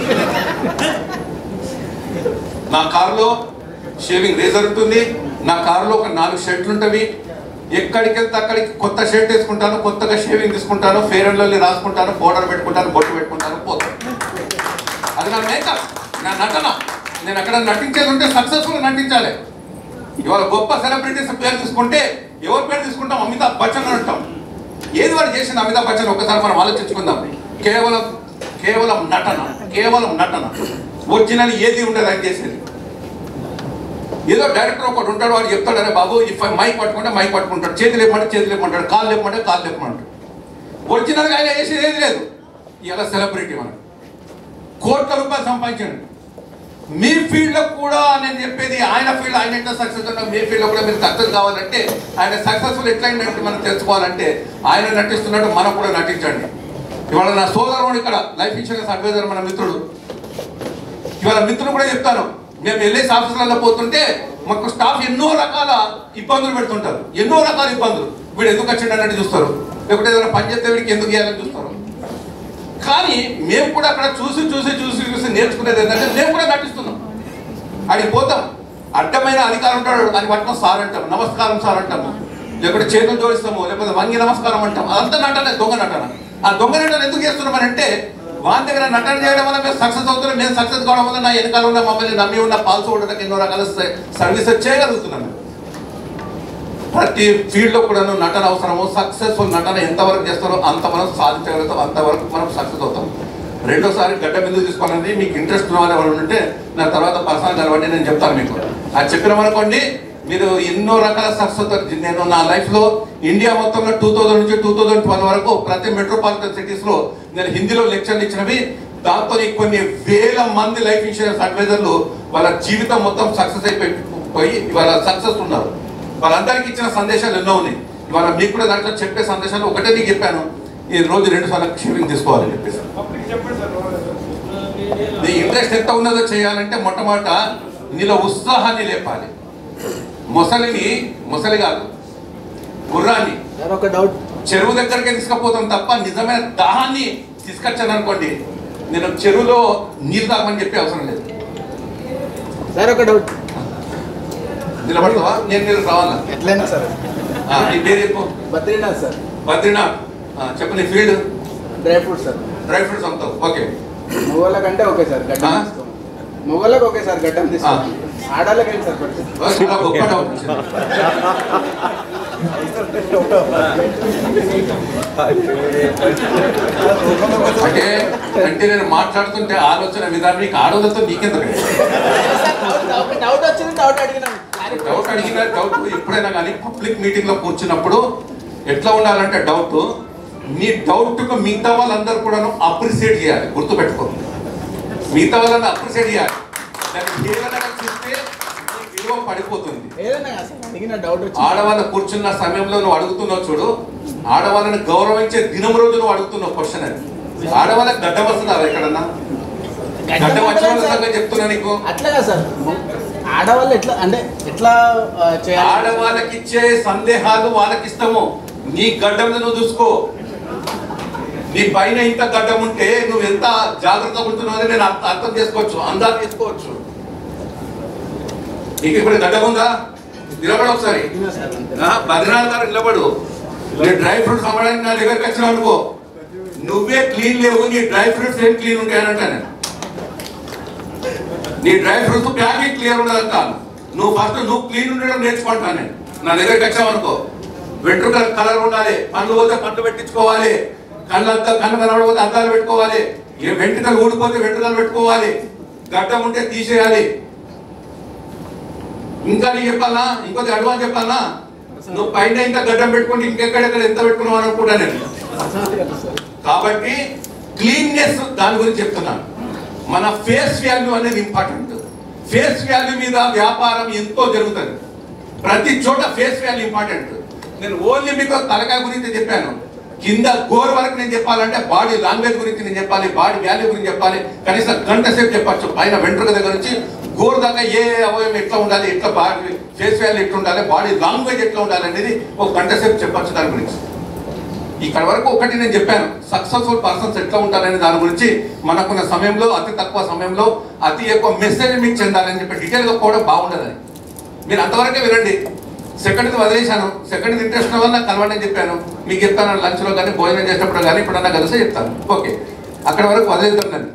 నా కారులో షేవింగ్ రేజర్ ఉంటుంది నా కారులో ఒక నాలుగు షర్ట్లు ఉంటవి ఎక్కడికి వెళ్తే అక్కడికి కొత్త షర్ట్ వేసుకుంటాను కొత్తగా షేవింగ్ తీసుకుంటాను ఫేర్ అండ్ లవ్లీ రాసుకుంటాను పౌడర్ పెట్టుకుంటాను బొట్టు పెట్టుకుంటాను పోతాను అది నా మేకప్ నా నటన నేను అక్కడ నటించేది ఉంటే సక్సెస్ఫుల్ నటించాలి ఇవాళ గొప్ప సెలబ్రిటీస్ పేరు తీసుకుంటే ఎవరి పేరు తీసుకుంటాం అమితాబ్ బచ్చన్ అని అంటాం ఏది వాడు చేసిన అమితాబ్ బచ్చన్ ఒకసారి మనం ఆలోచించుకుందాం కేవలం కేవలం నటన కేవలం నటన ఒరిజినల్ ఏది ఉండదు ఆయన చేసేది ఏదో డైరెక్టర్ ఒకటి ఉంటాడు వాడు చెప్తాడు అరే బాబు ఈ మైక్ పట్టుకుంటే మైక్ పట్టుకుంటాడు చేతులు లేపమంటే చేతులు లేపమంటాడు కాళ్ళు లేపమంటే కాళ్ళు లేపమంటాడు ఒరిజినల్గా ఆయన చేసేది ఏది లేదు ఇలా సెలబ్రిటీ మనం కోట్ల రూపాయలు సంపాదించండి మీ ఫీల్డ్ లో కూడా నేను చెప్పేది ఆయన ఫీల్డ్ ఆయన ఎట్లా సక్సెస్ ఉన్నా మీ ఫీల్డ్ లో కూడా మీరు సక్సెస్ కావాలంటే ఆయన సక్సెస్ఫుల్ ఎట్లయినట్టు మనం తెలుసుకోవాలంటే ఆయన నటిస్తున్నట్టు మనం కూడా నటించండి ఇవాళ నా సోదరుడు ఇక్కడ లైఫ్ ఇన్సూరెన్స్ అడ్వైజర్ మన మిత్రుడు ఇవాళ మిత్రులు కూడా చెప్తాను మేము ఎల్ఐసి ఆఫీసులలో పోతుంటే మాకు స్టాఫ్ ఎన్నో రకాల ఇబ్బందులు పెడుతుంటారు ఎన్నో రకాల ఇబ్బందులు వీడు ఎందుకు వచ్చిండు అన్నట్టు చూస్తారు లేకపోతే ఏదైనా పని చేస్తే వీడికి ఎందుకు చేయాలని చూస్తారు కానీ మేము కూడా అక్కడ చూసి చూసి చూసి చూసి నేర్చుకునేది ఏంటంటే మేము కూడా నటిస్తున్నాం అడిగి పోతాం అడ్డమైన అధికారం ఉంటాడు దాన్ని పట్టుకొని సార్ అంటాం నమస్కారం సార్ అంటాము లేకపోతే చేతులు జోడిస్తాము లేకపోతే వంగి నమస్కారం అంటాం అదంతా నటన దొంగ నటన ఆ దొంగ నటన ఎందుకు చేస్తున్నామని అంటే వాని దగ్గర నటన చేయడం వల్ల మేము సక్సెస్ అవుతున్నాం మేము సక్సెస్ కావడం వల్ల నా వెనకాల ఉన్న మమ్మల్ని నమ్మి ఉన్న పాల్స్ ఉండడానికి ఎన్నో రకాల సర్వీసెస్ చేయగలుగుతున్నాను ప్రతి ఫీల్డ్ లో కూడా నటన అవసరము సక్సెస్ఫుల్ నటన ఎంతవరకు చేస్తారో అంత మనం సాధించగలుగుతాం అంతవరకు మనం సక్సెస్ అవుతాం రెండోసారి గడ్డ ఎందుకు తీసుకోవాలని మీకు ఇంట్రెస్ట్ ఉన్న వాళ్ళు ఎవరు ఉంటే నా తర్వాత పర్సనల్ కలవండి నేను చెప్తాను మీకు అది చెప్పినామనుకోండి మీరు ఎన్నో రకాల సక్సెస్ అవుతారు నేను నా లైఫ్ లో ఇండియా మొత్తంలో టూ థౌజండ్ నుంచి టూ థౌజండ్ ట్వెల్వ్ వరకు ప్రతి మెట్రోపాలిటన్ సిటీస్ లో నేను హిందీలో లెక్చర్లు ఇచ్చినవి దాంతో కొన్ని వేల మంది లైఫ్ ఇన్సూరెన్స్ అడ్వైజర్లు వాళ్ళ జీవితం మొత్తం సక్సెస్ అయిపోయి పోయి ఇవాళ సక్సెస్ ఉన్నారు వాళ్ళందరికీ ఇచ్చిన సందేశాలు ఎన్నో ఉన్నాయి ఇవాళ మీకు కూడా దాంట్లో చెప్పే సందేశాలు ఒకటే నీకు చెప్పాను ఈ రోజు రెండు సార్లు క్షేమింగ్ తీసుకోవాలని చెప్పేసి నీ ఇంట్రెస్ట్ ఎంత ఉన్నదో చేయాలంటే మొట్టమొదట నీలో ఉత్సాహాన్ని లేపాలి మొసలిని మొసలి కాదు గుర్రాన్ని సార్ ఒక డౌట్ చెరువు దగ్గరికి తీసుకుపోతాం తప్ప నిజమైన దాహాన్ని తీసుకొచ్చాను అనుకోండి నేను చెరువులో నీళ్ళు తాగమని చెప్పే అవసరం లేదు సార్ ఒక డౌట్ నిలబడతావా నేను మీరు రావాలా ఎట్లయినా సార్ ఆ, నీ పేరు చెప్పు బద్రీనాథ్ సార్ బద్రీనాథ్ ఆ, చెప్పు నీ field dry fruit sir dry fruits అమ్ముతావు ఓకే మొగోళ్ళకంటే ఓకే సార్ గడ్డం ఆ? తీసుకో మొగోళ్ళకి ఓకే సార్ గడ్డం తీసుకో ఆడవాళ్ళకి ఏంటి సార్ పడుతుంది చాలా గొప్ప డౌట్ వచ్చింది. అంటే అంటే నేను మాట్లాడుతుంటే ఆలోచన విధానం నీకు ఆడోదతో నీకెందుకు డౌట్ వచ్చింది డౌట్ అడిగినాను డౌట్ అడిగిన డౌట్ ఎప్పుడైనా కానీ పబ్లిక్ మీటింగ్ లో కూర్చున్నప్పుడు ఎట్లా ఉండాలంటే డౌట్ నీ డౌట్ కు మిగతా వాళ్ళందరూ కూడా అప్రిసియేట్ చేయాలి గుర్తుపెట్టుకో మిగతా వాళ్ళని అప్రిసియేట్ చేయాలి దాన్ని హేళనగా చూస్తే నీ విలువ పడిపోతుంది ఏదైనా కాదు సార్ అడిగిన డౌట్ వచ్చింది ఆడవాళ్ళ కూర్చున్న సమయంలో నువ్వు అడుగుతున్నావు చూడు ఆడవాళ్ళని గౌరవించే దినం రోజు నువ్వు అడుగుతున్నావు క్వశ్చన్ అది ఆడవాళ్ళకి గడ్డ వస్తుందా ఎక్కడన్నా గడ్డ వచ్చిన వాళ్ళ సంగతి చెప్తున్నా నీకు అట్లా కాదు సార్ ఆడవాళ్ళు ఎట్లా అంటే ఎట్లా ఆ, చేయాలి ఆడవాళ్ళకి ఇచ్చే సందేహాలు వాళ్ళకి ఇస్తాము నీ గడ్డం మీద నువ్వు చూసుకో నీ పైన ఇంత గడ్డం ఉంటే నువ్వు ఎంత జాగ్రత్తగా ఉంటున్నావు నేను అర్థ- అర్థం చేసుకోవచ్చు అందాలు చేసుకోవచ్చు నీకు ఇప్పుడు గడ్డం ఉందా నిలబడు ఒకసారి అడిగినా సార్ అంతే. ఆ, బద్రీనాథ్ గారు నిలబడు నీ డ్రై ఫ్రూట్స్ అమ్మడానికి నా దగ్గరికి వచ్చినావు అనుకో నువ్వే క్లీన్ లేవు నీ డ్రై ఫ్రూట్స్ ఏం క్లీన్ ఉంటాయనంట నేను నీ డ్రై ఫ్రూట్స్ ప్యాకింగ్ క్లియర్ ఉండదంట నువ్వు ఫస్ట్ నువ్వు క్లీన్ ఉండడం నేర్చుకుంటా నేను నా దగ్గరికి వచ్చావు అనుకో వెంట్రుకల కలర్ ఉండాలి పండ్లు పోతే పండ్లు పెట్టించుకోవాలి కళ్ళంతా కన్ను కనబడకపోతే అద్దాలు పెట్టుకోవాలి ఏ వెంట్రుకలు ఊడిపోతే వెంట్రుకలు పెట్టుకోవాలి గడ్డం ఉంటే తీసేయాలి ఇంకా నీకు చెప్పాలా ఇంకొక అడ్వాన్స్ చెప్పాలా నువ్వు పైన ఇంత గడ్డం పెట్టుకుంటే ఇంకెక్కడెక్కడ ఎంత పెట్టుకున్నావు అనుకుంటా నేను ప్రశాంత్ గారు సార్ కాబట్టి క్లీన్నెస్ దాని గురించి చెప్తున్నాను మన ఫేస్ వాల్యూ అనేది ఇంపార్టెంట్ ఫేస్ వాల్యూ మీద వ్యాపారం ఎంతో జరుగుతుంది ప్రతి చోట ఫేస్ వాల్యూ ఇంపార్టెంట్ నేను ఓన్లీ మీకు తలకాయ గురించి చెప్పాను కింద గోర్ వరకు నేను చెప్పాలంటే బాడీ లాంగ్వేజ్ గురించి నేను చెప్పాలి బాడీ వాల్యూ గురించి చెప్పాలి కనీసం గంట సేపు చెప్పచ్చు పైన వెంట్రుక దగ్గర నుంచి గోర్ దాకా ఏ అవయవం ఎట్లా ఉండాలి ఎట్లా బాడీ ఫేస్ వాల్యూ ఎట్లా ఉండాలి బాడీ లాంగ్వేజ్ ఎట్లా ఉండాలి అనేది ఒక గంట సేపు చెప్పచ్చు దాని గురించి ఇక్కడ వరకు ఒకటి నేను చెప్పాను సక్సెస్ఫుల్ పర్సన్స్ ఎట్లా ఉంటారనే దాని గురించి మనకున్న సమయంలో అతి తక్కువ సమయంలో అతి ఎక్కువ మెసేజ్ మీకు చెందాలని చెప్పి డీటెయిల్గా కూడా బాగుండదని మీరు అంతవరకే వినండి సెకండ్ వదిలేశాను సెకండ్ ఇంట్రెస్ట్ వల్ల నాకు కలవండి అని చెప్పాను మీకు చెప్తాను లంచ్లో కానీ భోజనం చేసినప్పుడు కానీ ఇప్పుడన్నా కలిస్తే చెప్తాను ఓకే అక్కడ వరకు వదిలేద్దాం నన్ను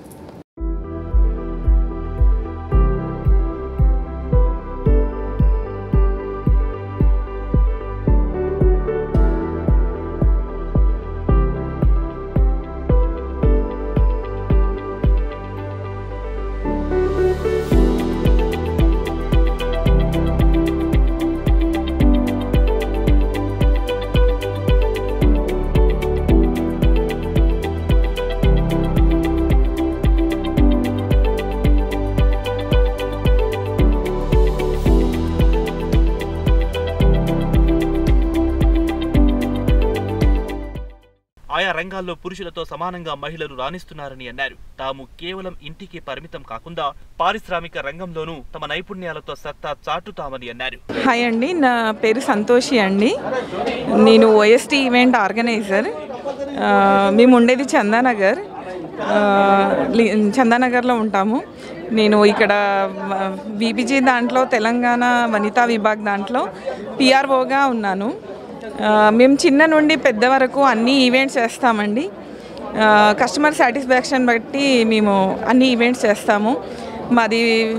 ఆయా రంగాల్లో పురుషులతో సమానంగా మహిళలు రాణిస్తున్నారని అన్నారు తాము కేవలం ఇంటికి పరిమితం కాకుండా పారిశ్రామిక రంగంలోనూ తమ నైపుణ్యాలతో సత్తా చాటుతామని అన్నారు హాయ్ అండి నా పేరు సంతోషి అండి నేను ఓఎస్టీ ఈవెంట్ ఆర్గనైజర్ ఆ, మేము ఉండేది చందానగర్ ఆ, లి- చందానగర్లో ఉంటాము నేను ఇక్కడ బీబీజీ దాంట్లో తెలంగాణ వనితా విభాగ్ దాంట్లో పిఆర్ఓగా ఉన్నాను ఆ, మేము చిన్న నుండి పెద్ద వరకు అన్ని ఈవెంట్స్ చేస్తామండి ఆ, కస్టమర్ సాటిస్ఫాక్షన్ బట్టి మేము అన్ని ఈవెంట్స్ చేస్తాము మాది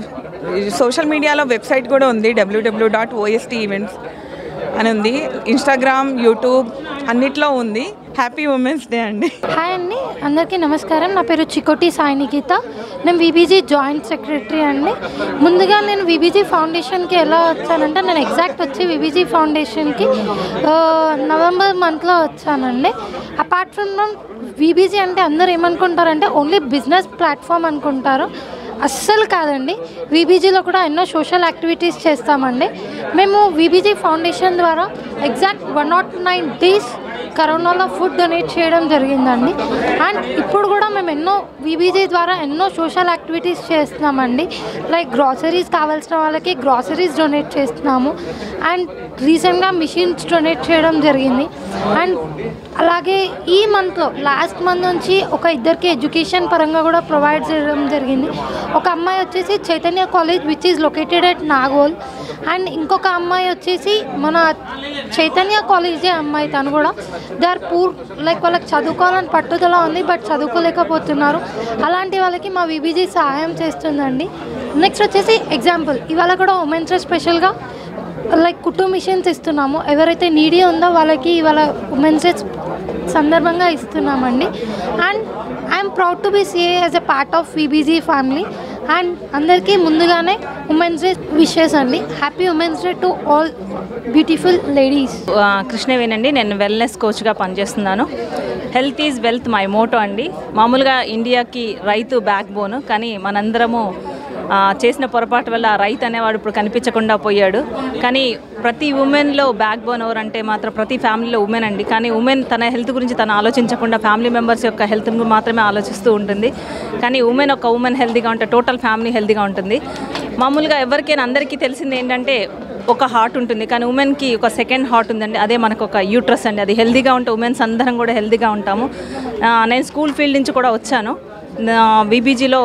సోషల్ మీడియాలో వెబ్సైట్ కూడా ఉంది డబ్ల్యూడబ్ల్యూ డాట్ ఓఎస్టీ ఈవెంట్స్ అని ఉంది ఇన్స్టాగ్రామ్ యూట్యూబ్ అన్నిట్లో ఉంది హ్యాపీ ఉమెన్స్ డే అండి హాయ్ అండి అందరికీ నమస్కారం నా పేరు చికోటి సాయి నిఖిత నేను విబీజీ జాయింట్ సెక్రటరీ అండి ముందుగా నేను విబీజీ ఫౌండేషన్కి ఎలా వచ్చానంటే నేను ఎగ్జాక్ట్ వచ్చి విబీజీ ఫౌండేషన్కి ఆ, నవంబర్ మంత్లో వచ్చానండి అపార్ట్ ఫ్రమ్ విబీజీ అంటే అందరు ఏమనుకుంటారంటే ఓన్లీ బిజినెస్ ప్లాట్ఫామ్ అనుకుంటారు అస్సలు కాదండి విబీజీలో కూడా ఎన్నో సోషల్ యాక్టివిటీస్ చేస్తామండి మేము విబీజీ ఫౌండేషన్ ద్వారా exact one not nine days కరోనాలో ఫుడ్ డొనేట్ చేయడం జరిగిందండి అండ్ ఇప్పుడు కూడా మేము ఎన్నో విబీజీ ద్వారా ఎన్నో సోషల్ యాక్టివిటీస్ చేస్తున్నామండి లైక్ గ్రాసరీస్ కావాల్సిన వాళ్ళకి గ్రాసరీస్ డొనేట్ చేస్తున్నాము అండ్ రీసెంట్గా మిషన్స్ డొనేట్ చేయడం జరిగింది అండ్ అలాగే ఈ మంత్లో లాస్ట్ మంత్ నుంచి ఒక ఇద్దరికి ఎడ్యుకేషన్ పరంగా కూడా ప్రొవైడ్ చేయడం జరిగింది ఒక అమ్మాయి వచ్చేసి Chaitanya college which is located at Nagole and ఇంకొక అమ్మాయి వచ్చేసి మన చైతన్య కాలేజే అమ్మాయి తను కూడా దే ఆర్ పూర్ లైక్ వాళ్ళకి చదువుకోవాలని పట్టుదల ఉంది బట్ చదువుకోలేకపోతున్నారు అలాంటి వాళ్ళకి మా విబీజీ సహాయం చేస్తుందండి నెక్స్ట్ వచ్చేసి ఎగ్జాంపుల్ ఇవాళ కూడా ఉమెన్స్ డే స్పెషల్గా లైక్ కుటుంబ మిషన్స్ ఇస్తున్నాము ఎవరైతే నీడీ ఉందో వాళ్ళకి ఇవాళ ఉమెన్స్ డే సందర్భంగా ఇస్తున్నామండి and I'm proud to be CA as a part of VBG family and అందరికీ ముందుగానే ఉమెన్స్ డే విషెస్ అండి happy women's day to all beautiful ladies ఆ, కృష్ణవేనండి నేను వెల్నెస్ కోచ్గా పనిచేస్తున్నాను health is wealth my motto అండి మామూలుగా ఇండియాకి రైతు బ్యాక్ బోన్ కానీ మనందరము ఆ, చేసిన పొరపాటు వల్ల ఆ రైతు అనేవాడు ఇప్పుడు కనిపించకుండా పోయాడు కానీ ప్రతి ఉమెన్లో బ్యాక్ బోన్ ఎవరంటే మాత్రం ప్రతి ఫ్యామిలీలో ఉమెన్ అండి కానీ ఉమెన్ తన హెల్త్ గురించి తను ఆలోచించకుండా ఫ్యామిలీ మెంబర్స్ యొక్క హెల్త్ మాత్రమే ఆలోచిస్తూ ఉంటుంది కానీ ఉమెన్ ఒక ఉమెన్ హెల్తీగా ఉంటే టోటల్ ఫ్యామిలీ హెల్తీగా ఉంటుంది మామూలుగా ఎవరికైనా అందరికీ తెలిసింది ఏంటంటే ఒక హార్ట్ ఉంటుంది కానీ ఉమెన్కి ఒక సెకండ్ హార్ట్ ఉందండి అదే మనకు ఒక యూట్రస్ అండి అది హెల్దీగా ఉంటే ఉమెన్స్ అందరం కూడా హెల్దీగా ఉంటాము ఆ, నేను స్కూల్ ఫీల్డ్ నుంచి కూడా వచ్చాను బీబీజీలో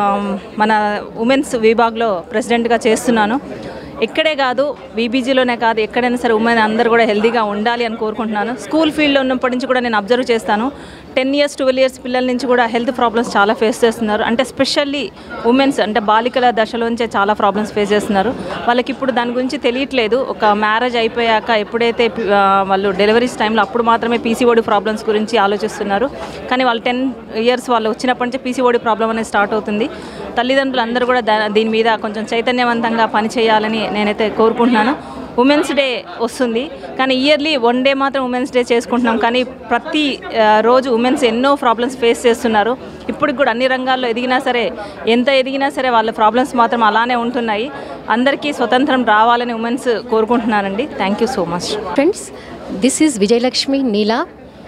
మన ఉమెన్స్ విభాగ్లో ప్రెసిడెంట్గా చేస్తున్నాను ఇక్కడే కాదు బీబీజీలోనే కాదు ఎక్కడైనా సరే ఉమెన్ అందరూ కూడా హెల్దీగా ఉండాలి అని కోరుకుంటున్నాను స్కూల్ ఫీల్డ్లో ఉన్నప్పటి నుంచి కూడా నేను అబ్జర్వ్ చేస్తాను టెన్ ఇయర్స్ ట్వెల్వ్ ఇయర్స్ పిల్లల నుంచి కూడా హెల్త్ ప్రాబ్లమ్స్ చాలా ఫేస్ చేస్తున్నారు అంటే స్పెషల్లీ ఉమెన్స్ అంటే బాలికల దశలోంచే చాలా ప్రాబ్లమ్స్ ఫేస్ చేస్తున్నారు వాళ్ళకి ఇప్పుడు దాని గురించి తెలియట్లేదు ఒక మ్యారేజ్ అయిపోయాక ఎప్పుడైతే పి- ఆ, వాళ్ళు డెలివరీస్ టైంలో అప్పుడు మాత్రమే పీసీఓడి ప్రాబ్లమ్స్ గురించి ఆలోచిస్తున్నారు కానీ వాళ్ళు టెన్ ఇయర్స్ వాళ్ళు వచ్చినప్పటి నుంచి పీసీఓడి ప్రాబ్లం అనేది స్టార్ట్ అవుతుంది తల్లిదండ్రులు అందరూ కూడా దా- దీని మీద కొంచెం చైతన్యవంతంగా పనిచేయాలని నేనైతే కోరుకుంటున్నాను ఉమెన్స్ డే వస్తుంది కానీ ఇయర్లీ వన్ డే మాత్రం ఉమెన్స్ డే చేసుకుంటున్నాం కానీ ప్రతి ఆ, రోజు ఉమెన్స్ ఎన్నో ప్రాబ్లమ్స్ ఫేస్ చేస్తున్నారు ఇప్పటికి కూడా అన్ని రంగాల్లో ఎదిగినా సరే ఎంత ఎదిగినా సరే వాళ్ళ ప్రాబ్లమ్స్ మాత్రం అలానే ఉంటున్నాయి అందరికీ స్వతంత్రం రావాలని ఉమెన్స్ కోరుకుంటున్నానండి thank you so much Friends, this is Vijayalakshmi Neela,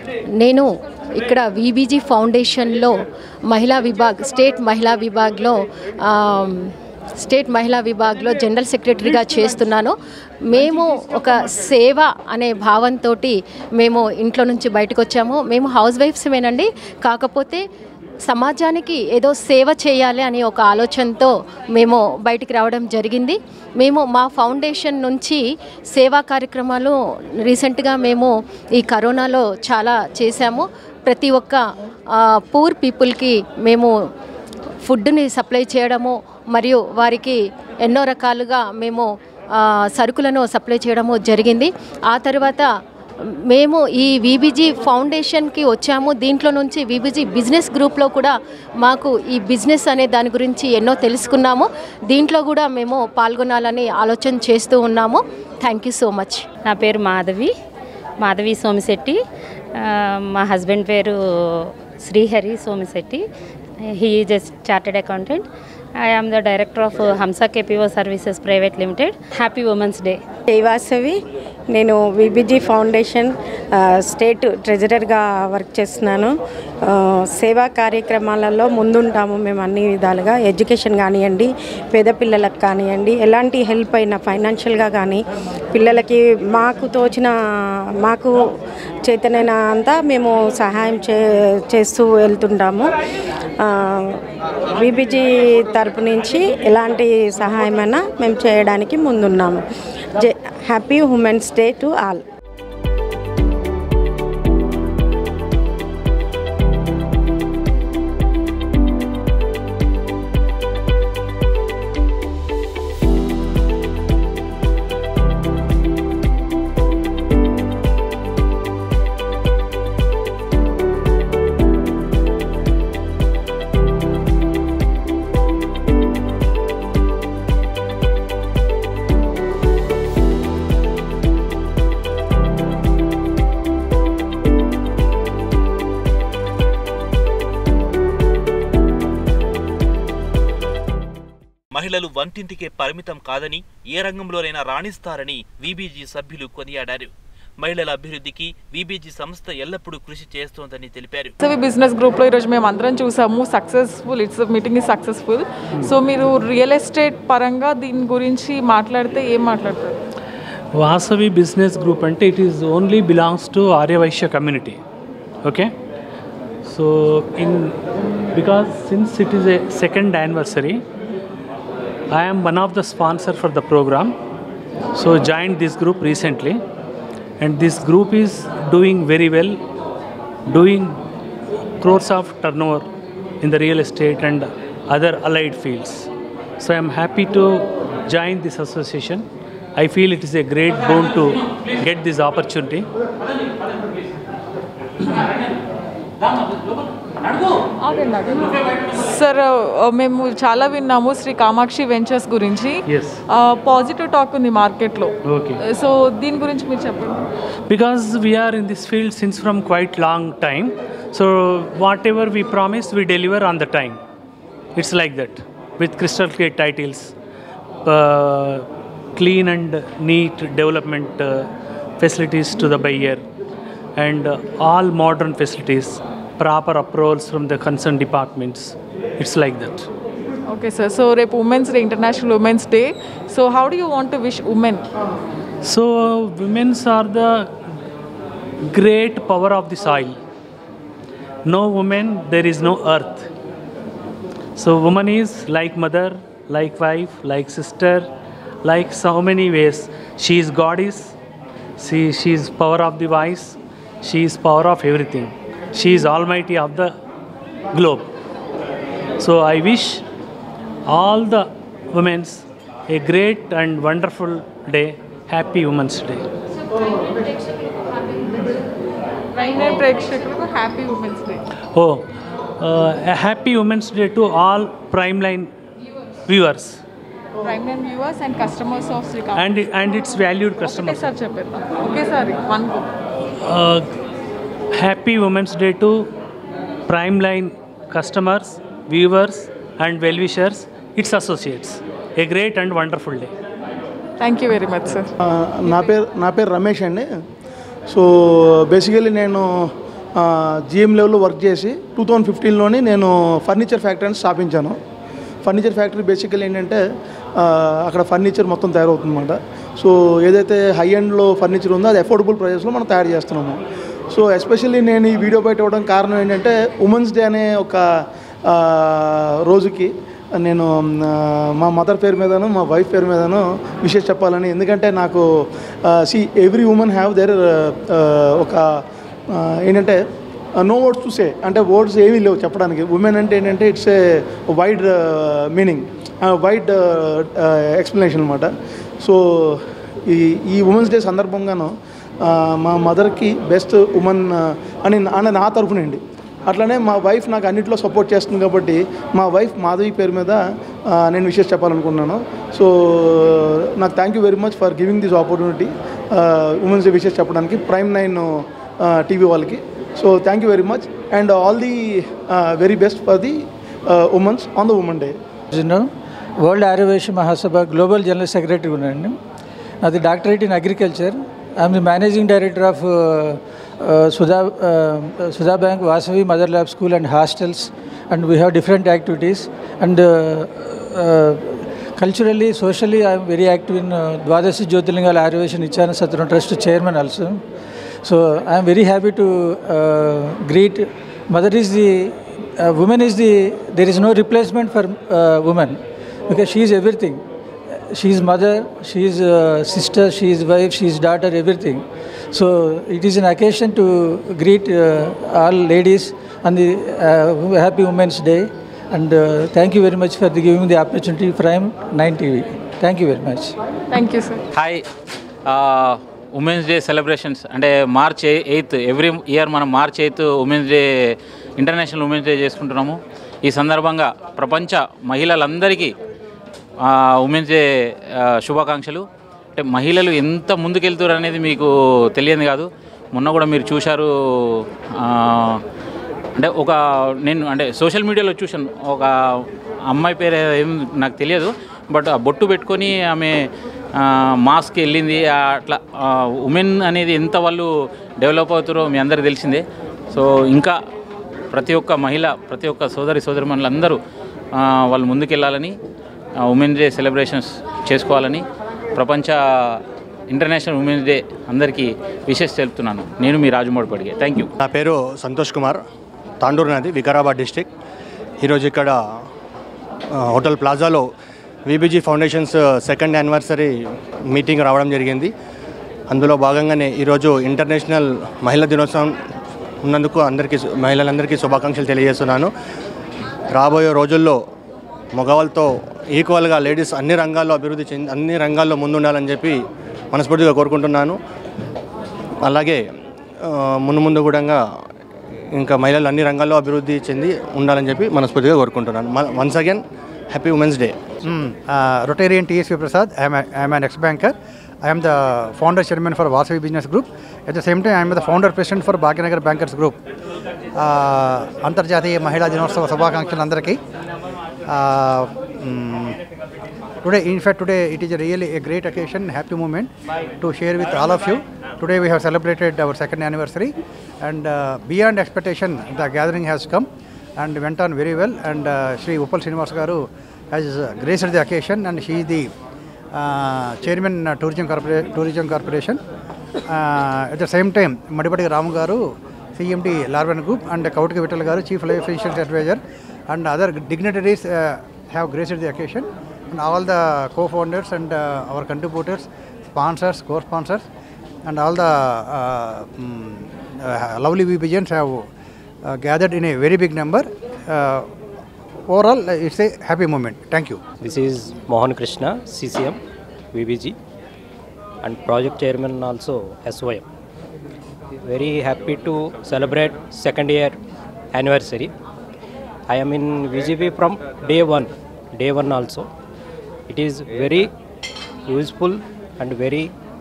నేను ఇక్కడ విబీజీ ఫౌండేషన్లో మహిళా విభాగ్ స్టేట్ మహిళా విభాగ్లో ఆమ్, స్టేట్ మహిళా విభాగ్లో జనరల్ సెక్రటరీగా చేస్తున్నాను మేము ఒక సేవ అనే భావంతో మేము ఇంట్లో నుంచి బయటకు వచ్చాము మేము హౌస్ వైఫ్స్మేనండి కాకపోతే సమాజానికి ఏదో సేవ చేయాలి అనే ఒక ఆలోచనతో మేము బయటికి రావడం జరిగింది మేము మా ఫౌండేషన్ నుంచి సేవా కార్యక్రమాలు రీసెంట్గా మేము ఈ కరోనాలో చాలా చేశాము ప్రతి ఒక్క పూర్ పీపుల్కి మేము ఫుడ్ని సప్లై చేయడము మరియు వారికి ఎన్నో రకాలుగా మేము ఆ, సరుకులను సప్లై చేయడము జరిగింది ఆ తర్వాత మేము ఈ విబిజీ ఫౌండేషన్కి వచ్చాము దీంట్లో నుంచి విబిజీ బిజినెస్ గ్రూప్లో కూడా మాకు ఈ బిజినెస్ అనే దాని గురించి ఎన్నో తెలుసుకున్నాము దీంట్లో కూడా మేము పాల్గొనాలని ఆలోచన చేస్తూ ఉన్నాము థ్యాంక్ యూ సో మచ్ నా పేరు మాధవి మాధవి సోమిశెట్టి ఆ, మా హస్బెండ్ పేరు Srihari Somisetti he is a chartered accountant I am the director of Hamsa KPO services private limited happy women's day Jai Vasavi నేను విబిజీ ఫౌండేషన్ ఆ, స్టేట్ ట్రెజరర్గా వర్క్ చేస్తున్నాను ఆ, సేవా కార్యక్రమాలలో ముందుంటాము మేము అన్ని విధాలుగా ఎడ్యుకేషన్ కానివ్వండి పేద పిల్లలకు కానివ్వండి ఎలాంటి హెల్ప్ అయినా ఫైనాన్షియల్గా కానీ పిల్లలకి మాకు తోచిన మాకు చేతనైన అంతా మేము సహాయం చే చేస్తూ వెళ్తుంటాము విబిజీ తరపు నుంచి ఎలాంటి సహాయమైనా మేము చేయడానికి ముందున్నాము జే happy women's day to all మహిళలు వంటింటికే పరిమితం కాదని ఏ రంగంలోనైనా రాణిస్తారని వీబీజీ సభ్యులు కొనియాడారు మహిళల అభివృద్ధికి వీబీజీ సంస్థ ఎల్లప్పుడూ కృషి చేస్తోందని తెలిపారు వాసవి బిజినెస్ గ్రూప్లో ఈరోజు మేము అందరం చూసాము successful it's meeting is successful so మీరు రియల్ ఎస్టేట్ పరంగా దీని గురించి మాట్లాడితే ఏం మాట్లాడతారు వాసవి బిజినెస్ గ్రూప్ అంటే it is only belongs to Aryavaishya community okay so in because since it is a second anniversary I am one of the sponsor for the program so join this group recently and this group is doing very well doing crores of turnover in the real estate and other allied fields. So I am happy to join this association. I feel it is a great boon to get this opportunity. Sir మేము చాలా విన్నాము Shri Kamakshi ventures గురించి Yes. Positive talk ఉంది మార్కెట్లో Okay. So దీని గురించి మీరు చెప్పండి Because we are in this field since from quite long time, so whatever we promise, we deliver on the time. It's like that with crystal clear titles, uh, clean and neat development uh, facilities to the buyer, and uh, all modern facilities, proper approvals from the concerned departments. It's like that. Okay sir so రేపు women's day international women's day so how do you want to wish women So, women's are the great power of the soil. No woman, there is no earth. So, woman is like mother, like wife, like sister, like so many ways. She is goddess. She, she is power of the voice. She is power of everything. She is almighty of the globe. So, I wish all the women's a great and wonderful day. Happy Women's Day. రైనే ప్రేక్షకులకు happy women's day Oh, uh, a happy Women's Day to all Primeline viewers prime line viewers and customers of Shri and and its valued customers. Sir చెప్పేద్దాం ఒకేసారి one go Uh, happy Women's Day to Primeline customers, viewers, and well-wishers, its associates. A great and wonderful day. Thank you very much sir నా పేరు నా పేరు రమేష్ అండి so basically నేను GM లెవెల్లో work చేసి టూ థౌజండ్ ఫిఫ్టీన్లోని నేను ఫర్నిచర్ ఫ్యాక్టరీని స్థాపించాను ఫర్నిచర్ ఫ్యాక్టరీ బేసికల్ ఏంటంటే ఆ, అక్కడ ఫర్నిచర్ మొత్తం తయారవుతుందన్నమాట సో ఏదైతే హై ఎండ్లో ఫర్నిచర్ ఉందో అది అఫోర్డబుల్ ప్రైజెస్లో మనం తయారు చేస్తున్నాము సో ఎస్పెషల్లీ నేను ఈ వీడియో బయట ఇవ్వడం కారణం ఏంటంటే ఉమెన్స్ డే అనే ఒక ఆ, రోజుకి నేను ఆ, మా మదర్ పేరు మీదను మా వైఫ్ పేరు మీదను విషయం చెప్పాలని ఎందుకంటే నాకు see every woman have their ఒక ఆ, ఏంటంటే నో వర్డ్స్ టు సే అంటే వర్డ్స్ ఏమీ లేవు చెప్పడానికి ఉమెన్ అంటే ఏంటంటే it's a wide meaning wide explanation అనమాట సో ఈ ఈ ఉమెన్స్ డే సందర్భంగాను ఆ, మా మదర్కి బెస్ట్ ఉమెన్ అని అని నా తరఫునండి అట్లనే మా వైఫ్ నాకు అన్నింటిలో సపోర్ట్ చేస్తుంది కాబట్టి మా వైఫ్ మాధవి పేరు మీద ఆ, నేను విషయం చెప్పాలనుకున్నాను సో నాకు thank you very much for giving this opportunity women's day విషయం చెప్పడానికి ప్రైమ్ నైన్ టీవీ వాళ్ళకి so thank you very much and all the very best for the women's on the women day world Aryavaishya Mahasabha global general secretary ఉన్నానండి అది doctorate in agriculture I'm the managing director of Sudha Sudha bank Vasavi mother lab school and hostels and we have different activities and culturally socially I'm very active in ద్వాదశి జ్యోతిర్లింగాల ఆర్యవేశ నిత్యాన సత్రం trust chairman also so I'm very happy to greet mother is the woman is the there is no replacement for uh, woman because she is everything she is mother she is uh, sister she is wife she is daughter everything so it is an occasion to greet uh, all ladies on the uh, happy women's day and uh, thank you very much for the giving the opportunity prime 9 tv thank you very much thank you sir hi women's day celebrations అంటే March eighth every year మనం March eighth women's day international women's day చేసుకుంటున్నాము ఈ సందర్భంగా ప్రపంచ మహిళలందరికీ women's day శుభాకాంక్షలు అంటే మహిళలు ఎంత ముందుకెళ్తారు అనేది మీకు తెలియదు కాదు మొన్న కూడా మీరు చూశారు ఆ, అంటే ఒక నేను అంటే సోషల్ మీడియాలో చూశాను ఒక అమ్మాయి పేరు ఏం నాకు తెలియదు బట్ ఆ బొట్టు పెట్టుకొని ఆమె ఆ, మాస్కి వెళ్ళింది ఆ, అట్లా ఉమెన్ అనేది ఎంత వాళ్ళు డెవలప్ అవుతారో మీ అందరికీ తెలిసిందే సో ఇంకా ప్రతి ఒక్క మహిళ ప్రతి ఒక్క సోదరి సోదరిమణులందరూ ఆ, వాళ్ళు ముందుకెళ్ళాలని ఉమెన్ డే సెలబ్రేషన్స్ చేసుకోవాలని ప్రపంచ ఇంటర్నేషనల్ ఉమెన్స్ డే అందరికీ విషెస్ తెలుపుతున్నాను నేను మీ రాజమౌడి పడిగే థ్యాంక్ యూ నా పేరు సంతోష్ కుమార్ తాండూరు నది వికారాబాద్ డిస్టిక్ ఈరోజు ఇక్కడ ఆ, హోటల్ ప్లాజాలో VBG foundation's second anniversary meeting రావడం జరిగింది అందులో భాగంగానే ఈరోజు ఇంటర్నేషనల్ మహిళా దినోత్సవం ఉన్నందుకు అందరికీ మహిళలందరికీ శుభాకాంక్షలు తెలియజేస్తున్నాను రాబోయే రోజుల్లో మగవాళ్ళతో ఈక్వల్గా లేడీస్ అన్ని రంగాల్లో అభివృద్ధి చెంది అన్ని రంగాల్లో ముందుండాలని చెప్పి మనస్ఫూర్తిగా కోరుకుంటున్నాను అలాగే ఆ, ముందు ముందు కూడా ఇంకా మహిళలు అన్ని రంగాల్లో అభివృద్ధి చెంది ఉండాలని చెప్పి మనస్ఫూర్తిగా కోరుకుంటున్నాను once again happy women's day Mm, uh, Rotarian TSP Prasad. I am, a, I am an ex-banker. I am the founder chairman for Vasavi Business Group. At the same time, I am the founder president for Bhagyanagara Bankers Group. Uh, అంతర్జాతీయ మహిళా దినోత్సవ శుభాకాంక్షలు అందరికీ today in fact today it is really a great occasion happy moment to share with all of you today we have celebrated our second anniversary and beyond expectation the gathering has come and went on very well. And uh, Sri Uppal Srinivas Garu has uh, graced the occasion, and she is the uh, chairman uh, tourism, Corpora- tourism corporation. Uh, at the same time, Madipati Ram Garu, CMD Larvan Group, and Kautika Vittal Garu, Chief Life Insurance Advisor, and other dignitaries uh, have graced the occasion. And all the co-founders and uh, our contributors, sponsors, co-sponsors, and all the uh, mm, uh, lovely VBGNs have uh, gathered in a very big number. Uh, overall, uh, it's a happy moment. Thank you. This is Mohan Krishna, CCM, VBG, and project chairman also SOM. Very happy to celebrate second year anniversary. I am in VGP from day one, day one also. It is very useful and very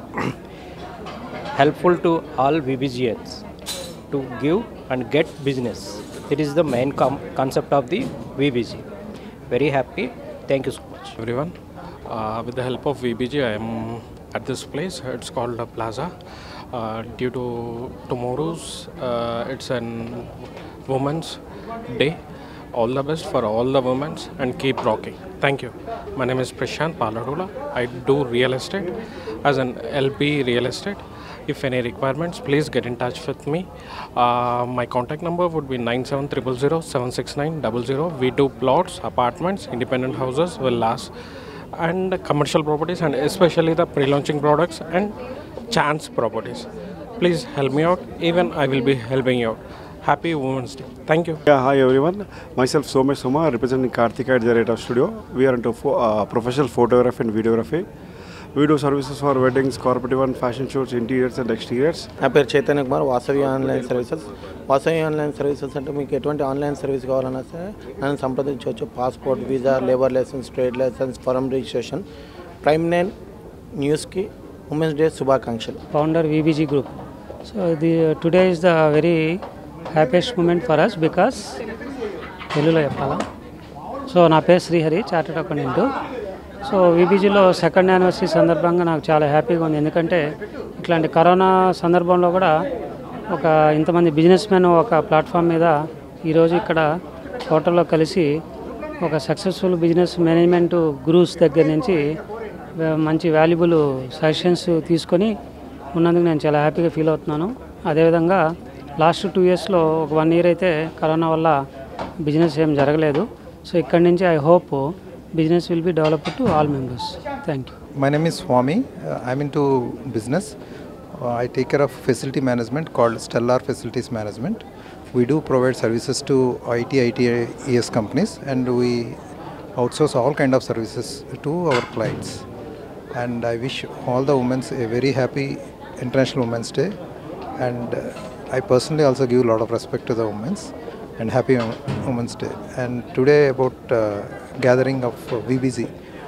helpful to all VBGNs to give and get business. It is the main com- concept of the VBG. Very happy. Thank you so much. everyone. Uh, with the help of VBG, I am at this place. It's called a plaza. Uh, due to tomorrow's, uh, it's an Women's Day. All the best for all the women and keep rocking. Thank you. My name is Prashant Paladula. I do real estate as an LP real estate. If any requirements, please get in touch with me. Uh, my contact number would be 970076900. We do plots, apartments, independent houses, villas, and commercial properties, and especially the pre-launching products and chance properties. Please help me out. Even I will be helping you out. Happy Women's Day. Thank you. Yeah, hi everyone. Myself Somesh Soma, representing Karthika at the Rate of Studio. We are into fo- uh, professional photography and videography. We do services for weddings, corporate event, fashion shows, interiors and exteriors. నా పేరు Chaitanya Kumar Vasavi online services Vasavi online services అంటే మీకు ఎటువంటి online service కావాలన్నా సరే నన్ను సంప్రదించవచ్చు passport visa labour licence trade licence firm registration prime nine న్యూస్కి ఉమెన్స్ డే శుభాకాంక్షలు founder VBG Group. So the today is the very happiest moment for us because తెలుగులో చెప్పాలా సో నా పేరు శ్రీహరి చార్టెడ్ అకౌంటెంట్ సో విబీజీలో సెకండ్ యానివర్సరీ సందర్భంగా నాకు చాలా హ్యాపీగా ఉంది ఎందుకంటే ఇట్లాంటి కరోనా సందర్భంలో కూడా ఒక ఇంతమంది బిజినెస్ మెన్ ఒక ప్లాట్ఫామ్ మీద ఈరోజు ఇక్కడ హోటల్లో కలిసి ఒక సక్సెస్ఫుల్ బిజినెస్ మేనేజ్మెంట్ గురూస్ దగ్గర నుంచి వే- మంచి వాల్యుబుల్ సజెషన్స్ తీసుకొని ఉన్నందుకు నేను చాలా హ్యాపీగా ఫీల్ అవుతున్నాను అదేవిధంగా లాస్ట్ టూ ఇయర్స్లో ఒక వన్ ఇయర్ అయితే కరోనా వల్ల బిజినెస్ ఏం జరగలేదు సో ఇక్కడి నుంచి I hope business will be developed to all members thank you My name is Swami. Uh, I'm into business. Uh, I take care of facility management called Stellar Facilities Management. We do provide services to IT, ITES companies, and we outsource all kind of services to our clients. And I wish all the women a very happy International Women's Day. And uh, I personally also give a lot of respect to the women's and happy Women's Day. And today about uh, gathering of uh, VBC.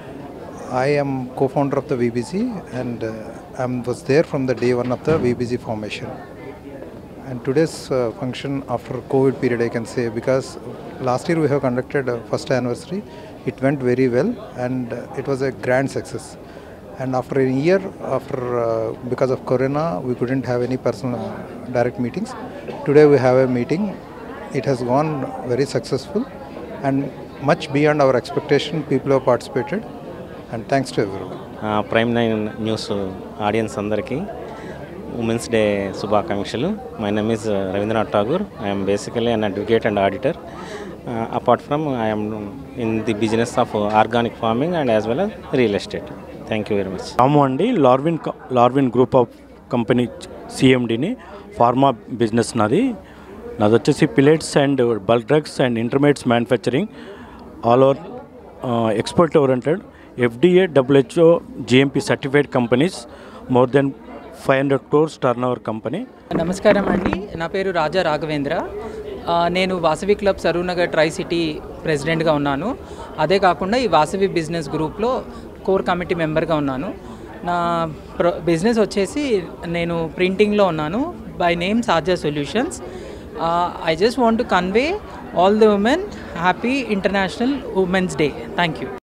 I am co-founder of the VBC and uh, I was there from the day one of the VBC formation. And today's uh, function after COVID period, I can say, because last year we have conducted uh, first anniversary, it went very well and uh, it was a grand success. And after a year, after uh, because of Corona, we couldn't have any personal uh, direct meetings. Today we have a meeting. It has gone very successful and much beyond our expectation. People have participated, and thanks to everyone. Prime nine news audience అందరికీ women's day శుభాకాంక్షలు my name is Rabindranath Tagore I'm basically an advocate and auditor apart from I'm in the business of organic farming and as well as real estate thank you very much Ramu అండి Larvin క- Larvin group of company సిఎండిని pharma business నాది నాది వచ్చేసి pellets and bulk drugs and intermediates manufacturing all over export oriented FDA WHO GMP certified companies more than five hundred crores turnover company నమస్కారం అండి నా పేరు రాజా రాఘవేంద్ర ఆ, నేను Vasavi club Saroornagar tri city ప్రెసిడెంట్గా ఉన్నాను అదే కాకుండా ఈ వాసవి బిజినెస్ గ్రూప్లో కోర్ కమిటీ మెంబర్గా ఉన్నాను నా ప్రొ బిజినెస్ వచ్చేసి నేను ప్రింటింగ్లో ఉన్నాను by name Saja solutions I just want to convey all the women happy international women's day thank you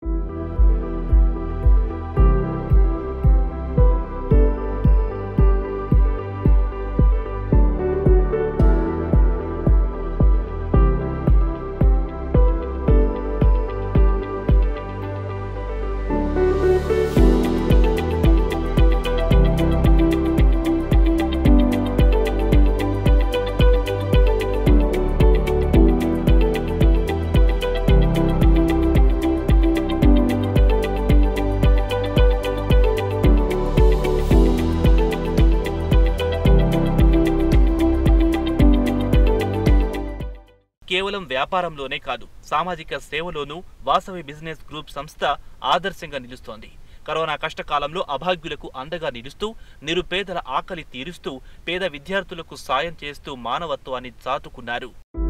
కేవలం వ్యాపారంలోనే కాదు సామాజిక సేవలోనూ వాసవి బిజినెస్ గ్రూప్ సంస్థ ఆదర్శంగా నిలుస్తోంది కరోనా కష్టకాలంలో అభాగ్యులకు అండగా నిలుస్తూ నిరుపేదల ఆకలి తీరుస్తూ పేద విద్యార్థులకు సాయం చేస్తూ మానవత్వాన్ని చాటుకున్నారు